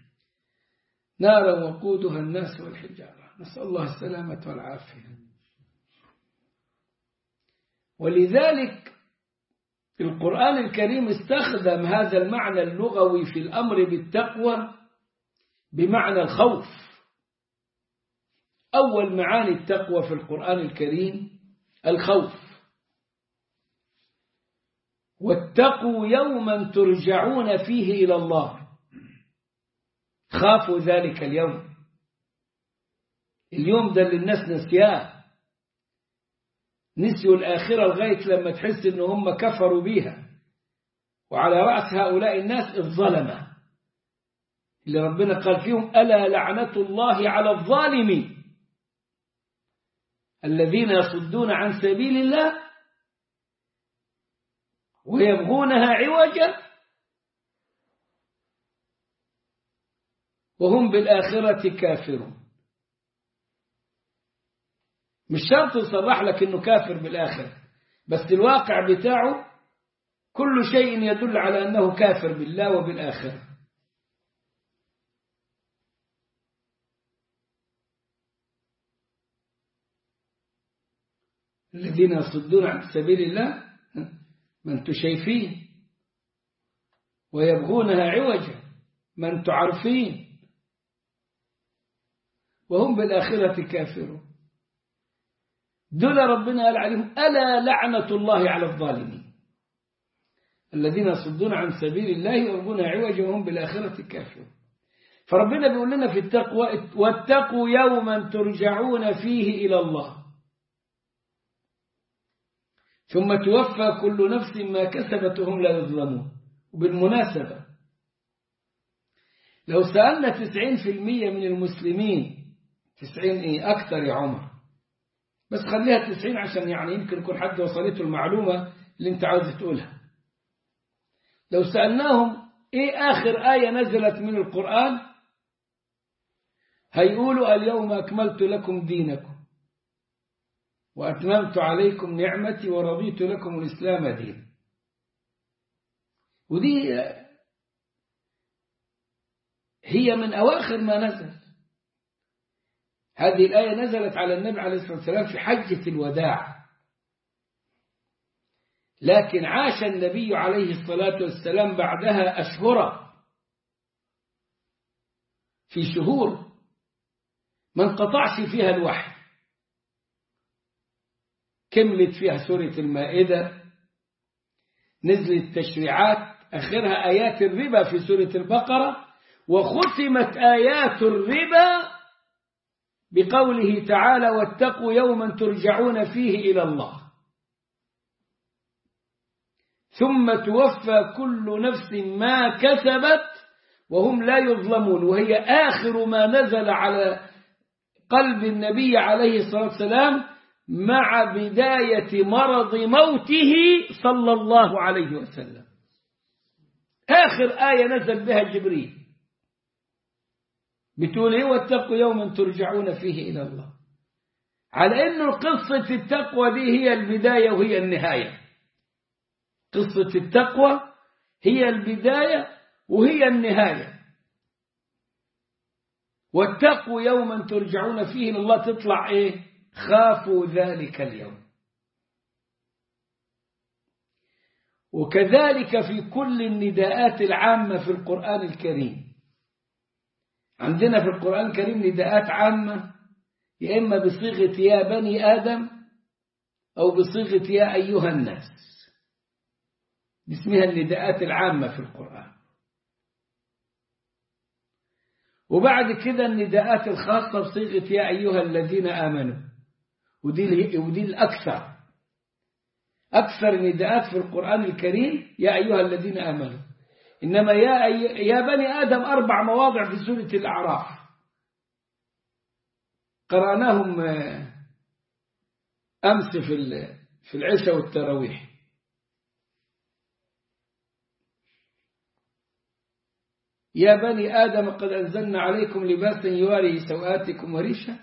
نارا وقودها الناس والحجارة نسأل الله السلامة والعافية ولذلك القرآن الكريم استخدم هذا المعنى اللغوي في الأمر بالتقوى بمعنى الخوف أول معاني التقوى في القرآن الكريم الخوف واتقوا يوما ترجعون فيه إلى الله خافوا ذلك اليوم اليوم ده اللي الناس نسياه نسيوا الآخرة لغاية لما تحس إن هم كفروا بيها وعلى رأس هؤلاء الناس الظلمة اللي ربنا قال فيهم ألا لعنة الله على الظالمين الذين يصدون عن سبيل الله ويبغونها عوجا وهم بالآخرة كافرون مش شرط يصرح لك انه كافر بالآخرة بس الواقع بتاعه كل شيء يدل على أنه كافر بالله وبالآخرة الذين يصدون عن سبيل الله ما انتم شايفين ويبغونها عوجا ما انتم عارفين وهم بالآخرة كافرون دول ربنا قال عليهم ألا لعنة الله على الظالمين الذين يصدون عن سبيل الله ويبغون عوجا وهم بالآخرة كافرون فربنا بيقول لنا في التقوى واتقوا يوما ترجعون فيه إلى الله ثم توفى كل نفس ما كسبت وهم لا يظلمون وبالمناسبة لو سألنا تسعين في المية من المسلمين تسعين إيه أكثر يا عمر بس خليها تسعين عشان يعني يمكن يكون حد وصلته المعلومة اللي انت عاوز تقولها لو سألناهم ايه آخر آية نزلت من القرآن هيقولوا اليوم أكملت لكم دينكم وأتممت عليكم نعمتي ورضيت لكم الإسلام دين ودي هي من أواخر ما نزل هذه الآية نزلت على النبي عليه الصلاة والسلام في حجة الوداع لكن عاش النبي عليه الصلاة والسلام بعدها أشهرا في شهور ما انقطعش فيها الوحي كملت فيها سورة المائدة نزلت تشريعات آخرها آيات الربا في سورة البقرة وختمت آيات الربا بقوله تعالى واتقوا يوما ترجعون فيه إلى الله ثم توفى كل نفس ما كسبت وهم لا يظلمون وهي آخر ما نزل على قلب النبي عليه الصلاة والسلام مع بداية مرض موته صلى الله عليه وسلم آخر آية نزل بها جبريل بتقول ايه واتقوا يوما ترجعون فيه إلى الله على أنه قصة التقوى دي هي البداية وهي النهاية قصة التقوى هي البداية وهي النهاية واتقوا يوما ترجعون فيه إلى الله تطلع ايه خافوا ذلك اليوم وكذلك في كل النداءات العامة في القرآن الكريم عندنا في القرآن الكريم نداءات عامة يا إما بصيغة يا بني آدم أو بصيغة يا أيها الناس اسمها النداءات العامة في القرآن وبعد كده النداءات الخاصة بصيغة يا أيها الذين آمنوا ودي, ودي الأكثر أكثر نداءات في القرآن الكريم يا أيها الذين آمنوا إنما يا, أي... يا بني آدم أربع مواضع في سورة الأعراف قرأناهم أمس في في العشاء والتراويح يا بني آدم قد أنزلنا عليكم لباسا يواري سوآتكم وريشا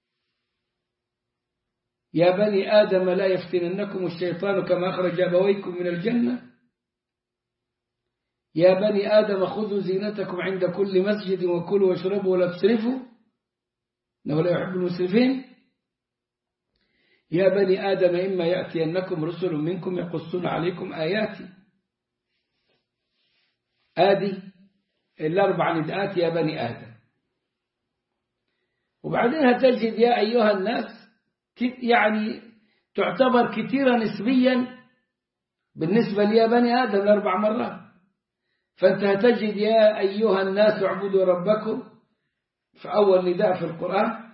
يا بني آدم لا يفتننكم الشيطان كما أخرج أبويكم من الجنة يا بني آدم خذوا زينتكم عند كل مسجد وكلوا واشربوا ولا تسرفوا إنه لا يحب المسرفين يا بني آدم إما يأتينكم رسل منكم يقصون عليكم آياتي آدي الأربع نداءات يا بني آدم وبعدين هتجد يا أيها الناس يعني تعتبر كثيرة نسبيا بالنسبة لي بني آدم أربع مرات فأنت هتجد يا أيها الناس اعبدوا ربكم في أول نداء في القرآن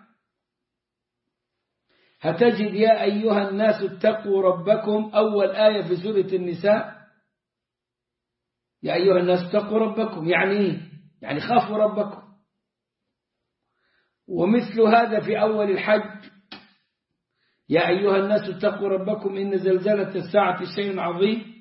هتجد يا أيها الناس اتقوا ربكم أول آية في سورة النساء يا أيها الناس اتقوا ربكم يعني إيه؟ يعني خافوا ربكم ومثل هذا في أول الحج يا أيها الناس اتقوا ربكم إن زلزلة الساعة شيء عظيم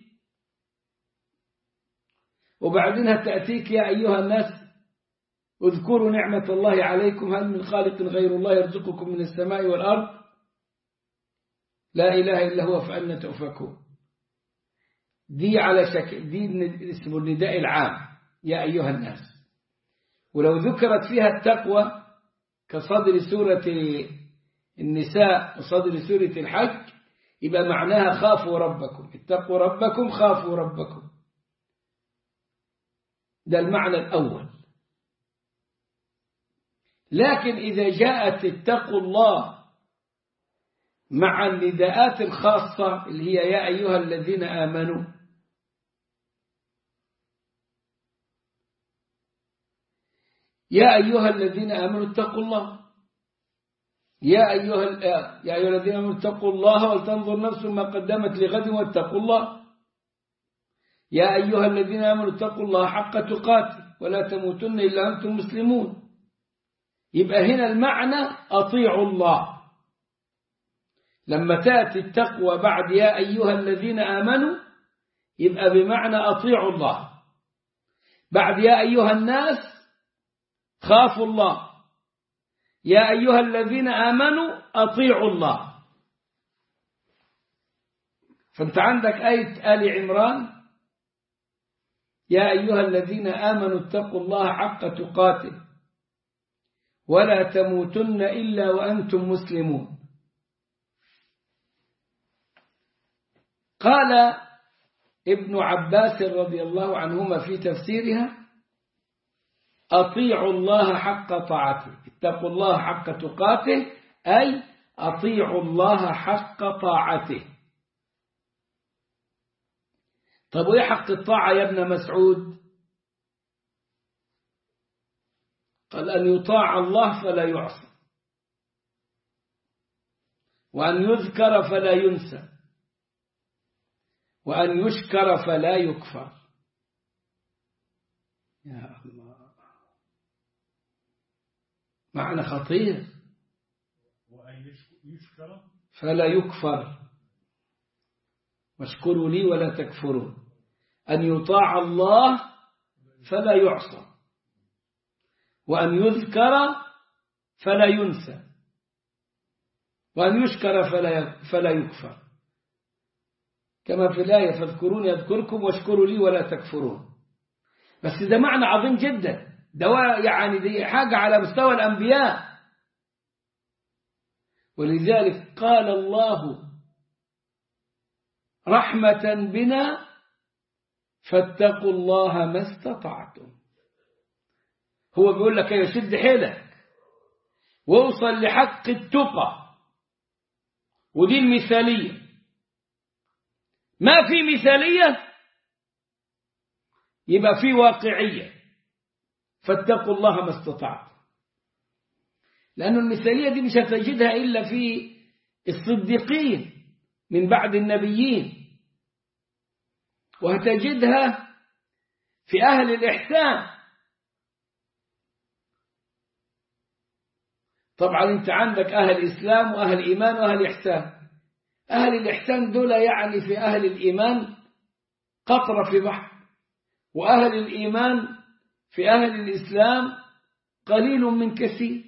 وبعدين تأتيك يا أيها الناس اذكروا نعمة الله عليكم هل من خالق غير الله يرزقكم من السماء والأرض لا إله إلا هو فأنا تؤفكون دي على شكل دي اسم النداء العام يا أيها الناس ولو ذكرت فيها التقوى كصدر سورة النساء وصدر سورة الحج يبقى معناها خافوا ربكم اتقوا ربكم خافوا ربكم ده المعنى الأول لكن إذا جاءت اتقوا الله مع النداءات الخاصة اللي هي يا أيها الذين آمنوا يا أيها الذين آمنوا اتقوا الله يا أيها يا أيها الذين آمنوا اتقوا الله ولتنظر نفس ما قدمت لغد واتقوا الله يا أيها الذين آمنوا اتقوا الله حق تقاته ولا تموتن إلا أنتم مسلمون يبقى هنا المعنى أطيعوا الله لما تأتي التقوى بعد يا أيها الذين آمنوا يبقى بمعنى أطيعوا الله بعد يا أيها الناس خافوا الله يا أيها الذين آمنوا أطيعوا الله فأنت عندك آية آل عمران يا أيها الذين آمنوا اتقوا الله حق تقاته ولا تموتن إلا وأنتم مسلمون قال ابن عباس رضي الله عنهما في تفسيرها أطيعوا الله حق طاعته اتقوا الله حق تقاته أي أطيعوا الله حق طاعته طب وإيه حق الطاعة يا ابن مسعود قال أن يطاع الله فلا يعصى وأن يذكر فلا ينسى وأن يشكر فلا يكفر يا الله معنى خطير وأن يشكر فلا يكفر واشكروا لي ولا تكفرون أن يطاع الله فلا يعصى وأن يذكر فلا ينسى وأن يشكر فلا فلا يكفر كما في الآية فاذكروني أذكركم واشكروا لي ولا تكفرون بس ده معنى عظيم جدا ده يعني دي حاجة على مستوى الأنبياء ولذلك قال الله رحمة بنا فاتقوا الله ما استطعتم هو بيقول لك يا شد حيلك واوصل لحق التقى ودي المثالية ما في مثالية يبقى في واقعية فاتقوا الله ما استطعتم لأن المثالية دي مش هتجدها إلا في الصديقين من بعد النبيين وهتجدها في أهل الإحسان طبعا أنت عندك أهل الإسلام وأهل الإيمان وأهل الإحسان أهل الإحسان دول يعني في أهل الإيمان قطرة في بحر وأهل الإيمان في أهل الإسلام قليل من كثير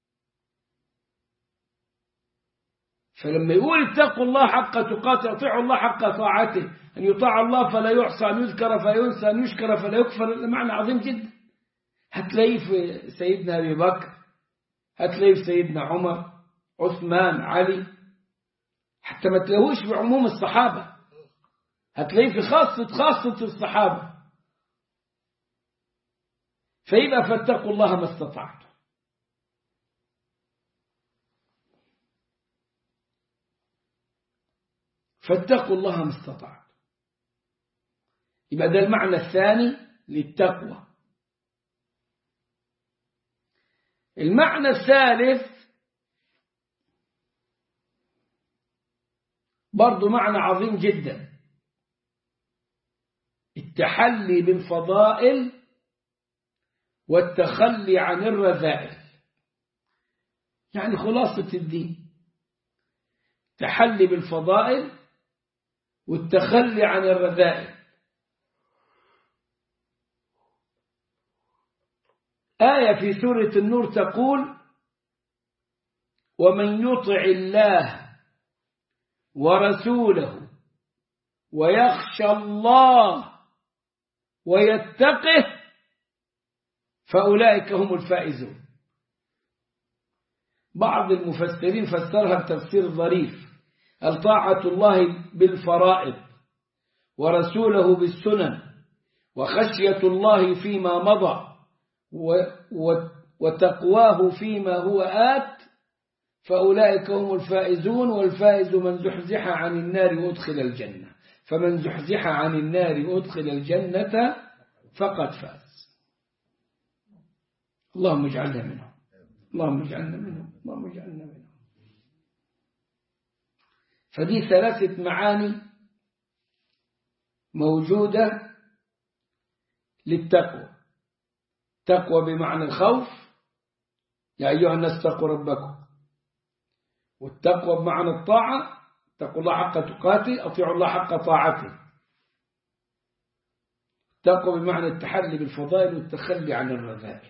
فلما يقول اتقوا الله حق تقاته اطيعوا الله حق طاعته أن يطاع الله فلا يحصى أن يذكر فلا ينسى أن يشكر فلا يكفر معنى عظيم جدا هتلاقيه في سيدنا أبي بكر هتلاقيه في سيدنا عمر عثمان علي حتى ما تلاقوش في عموم الصحابة هتلاقيه في خاصة خاصة الصحابة فيبقى فاتقوا الله ما استطعتم فاتقوا الله ما استطعتم يبقى ده المعنى الثاني للتقوى المعنى الثالث برضو معنى عظيم جدا التحلي بالفضائل والتخلي عن الرذائل يعني خلاصة الدين تحلي بالفضائل والتخلي عن الرذائل آية في سورة النور تقول ومن يطع الله ورسوله ويخشى الله ويتقه فأولئك هم الفائزون بعض المفسرين فسرها بتفسير ظريف الطاعة الله بالفرائض ورسوله بالسنن وخشية الله فيما مضى وتقواه فيما هو آت فأولئك هم الفائزون والفائز من زحزح عن النار وادخل الجنة فمن زحزح عن النار وادخل الجنة فقد فاز اللهم اجعلنا منهم اللهم اجعلنا منهم اللهم اجعلنا منهم فدي ثلاثة معاني موجودة للتقوى تقوى بمعنى الخوف يا أيها الناس اتقوا ربكم والتقوى بمعنى الطاعة اتقوا الله حق تقاته أطيعوا الله حق طاعته التقوى بمعنى التحلي بالفضائل والتخلي عن الرذائل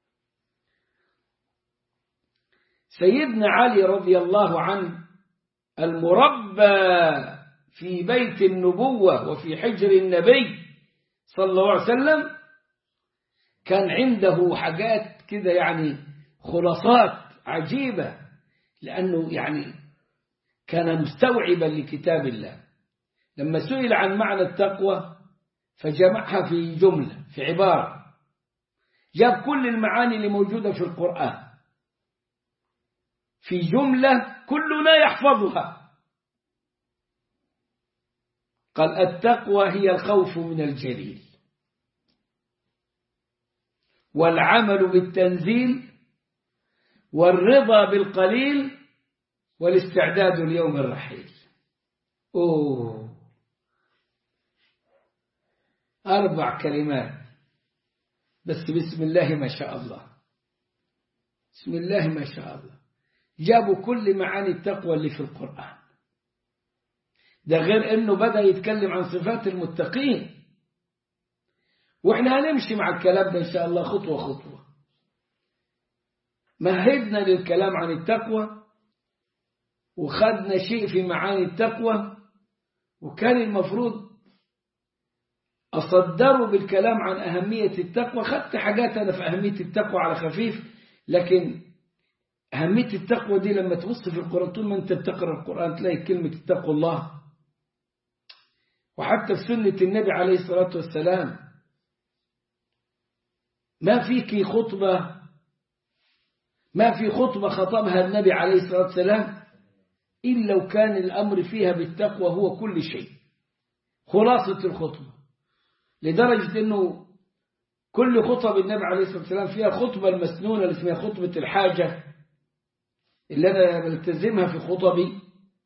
سيدنا علي رضي الله عنه المربى في بيت النبوة وفي حجر النبي صلى الله عليه وسلم كان عنده حاجات كده يعني خلاصات عجيبة لأنه يعني كان مستوعبا لكتاب الله لما سئل عن معنى التقوى فجمعها في جملة في عبارة جاب كل المعاني اللي موجودة في القرآن في جملة كلنا يحفظها قال التقوى هي الخوف من الجليل والعمل بالتنزيل والرضا بالقليل والاستعداد ليوم الرحيل أوه أربع كلمات بس بسم الله ما شاء الله بسم الله ما شاء الله جابوا كل معاني التقوى اللي في القرآن ده غير أنه بدأ يتكلم عن صفات المتقين وإحنا هنمشي مع الكلام ده إن شاء الله خطوة خطوة مهدنا للكلام عن التقوى وخدنا شيء في معاني التقوى وكان المفروض أصدروا بالكلام عن أهمية التقوى خدت حاجات أنا في أهمية التقوى على خفيف لكن أهمية التقوى دي لما تبص في القرآن طول ما أنت بتقرأ القرآن تلاقي كلمة اتقوا الله وحتى في سنة النبي عليه الصلاة والسلام ما فيك خطبة ما في خطبة خطبها النبي عليه الصلاة والسلام إلا وكان الأمر فيها بالتقوى هو كل شيء خلاصة الخطبة لدرجة أنه كل خطب النبي عليه الصلاة والسلام فيها خطبة المسنونة اللي اسمها خطبة الحاجة اللي أنا بلتزمها في خطبي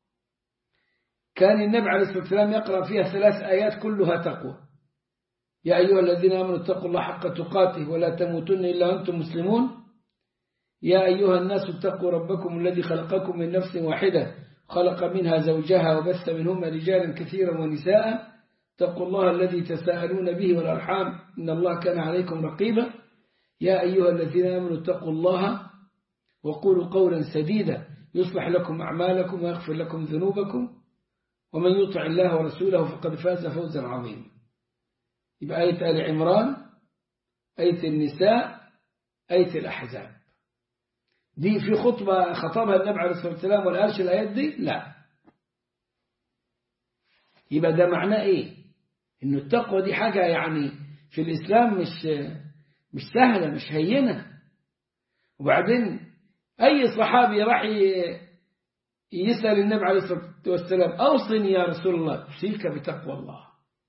كان النبي عليه الصلاة والسلام يقرأ فيها ثلاث آيات كلها تقوى يا أيها الذين آمنوا اتقوا الله حق تقاته ولا تموتن إلا وأنتم مسلمون يا أيها الناس اتقوا ربكم الذي خلقكم من نفس واحدة خلق منها زوجها وبث منهما رجالا كثيرا ونساء اتقوا الله الذي تساءلون به والأرحام إن الله كان عليكم رقيبا يا أيها الذين آمنوا اتقوا الله وقولوا قولا سديدا يصلح لكم أعمالكم ويغفر لكم ذنوبكم ومن يطع الله ورسوله فقد فاز فوزا عظيما يبقى آية آل عمران آية النساء آية الأحزاب دي في خطبة خطبها النبي عليه الصلاة والسلام ولا قالش الآيات دي لا يبقى ده معناه إيه إنه التقوى دي حاجة يعني في الإسلام مش مش سهلة مش هينة وبعدين أي صحابي راح يسأل النبي عليه الصلاة والسلام أوصني يا رسول الله أوصيك بتقوى الله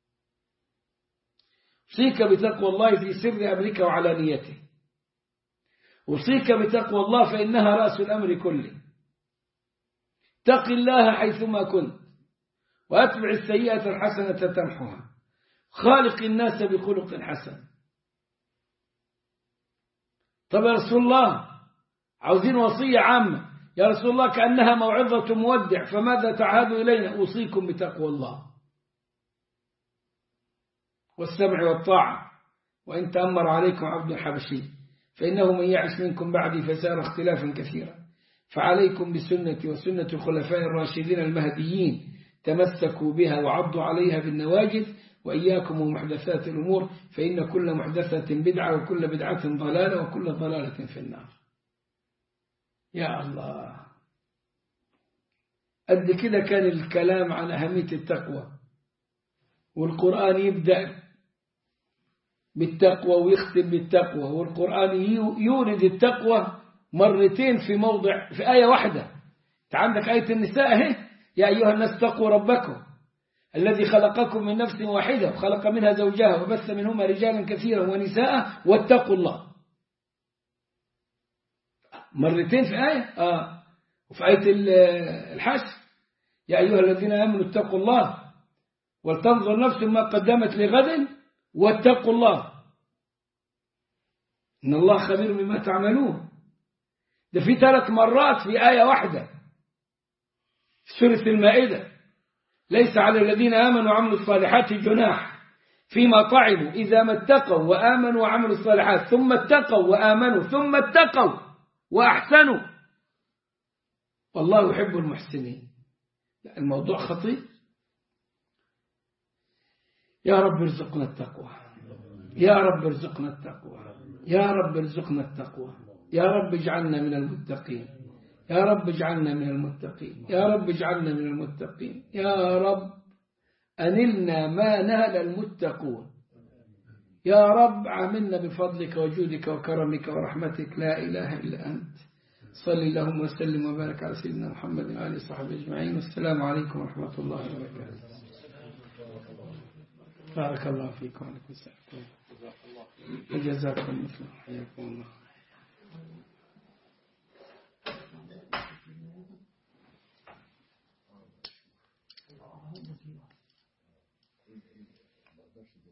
أوصيك بتقوى الله في سر أمرك وعلانيته أوصيك بتقوى الله فإنها رأس الأمر كله تق الله حيثما كنت وأتبع السيئة الحسنة تمحها خالق الناس بخلق حسن طب يا رسول الله عاوزين وصية عامة يا رسول الله كأنها موعظة مودع فماذا تعهد إلينا أوصيكم بتقوى الله والسمع والطاعة وإن تأمر عليكم عبد حبشي فإنه من يعش منكم بعدي فسار اختلافا كثيرا فعليكم بسنتي وسنة الخلفاء الراشدين المهديين تمسكوا بها وعضوا عليها بالنواجذ وإياكم ومحدثات الأمور فإن كل محدثة بدعة وكل بدعة ضلالة وكل ضلالة في النار يا الله قد كده كان الكلام عن أهمية التقوى والقرآن يبدأ بالتقوى ويختم بالتقوى والقرآن يورد التقوى مرتين في موضع في آية واحدة انت عندك آية النساء اهي يا أيها الناس اتقوا ربكم الذي خلقكم من نفس واحدة وخلق منها زوجها وبث منهما رجالا كثيرا ونساء واتقوا الله مرتين في آية آه وفي آية الحشر يا أيها الذين آمنوا اتقوا الله ولتنظر نفس ما قدمت لغد واتقوا الله إن الله خبير بما تعملون ده في ثلاث مرات في آية واحدة في سورة المائدة ليس على الذين آمنوا وعملوا الصالحات جناح فيما طعموا إذا ما اتقوا وآمنوا وعملوا الصالحات ثم اتقوا وآمنوا ثم اتقوا وأحسنوا والله يحب المحسنين الموضوع خطير يا رب ارزقنا التقوى يا رب ارزقنا التقوى يا رب ارزقنا التقوى يا رب اجعلنا من المتقين يا رب اجعلنا من المتقين يا رب اجعلنا من المتقين يا رب أنلنا ما نهل المتقون يا رب عاملنا بفضلك وجودك وكرمك ورحمتك لا إله إلا أنت صل اللهم وسلم وبارك على سيدنا محمد وآله وصحبه أجمعين والسلام عليكم ورحمة الله وبركاته بارك الله فيكم وعليكم السلام وجزاكم مثل حياكم الله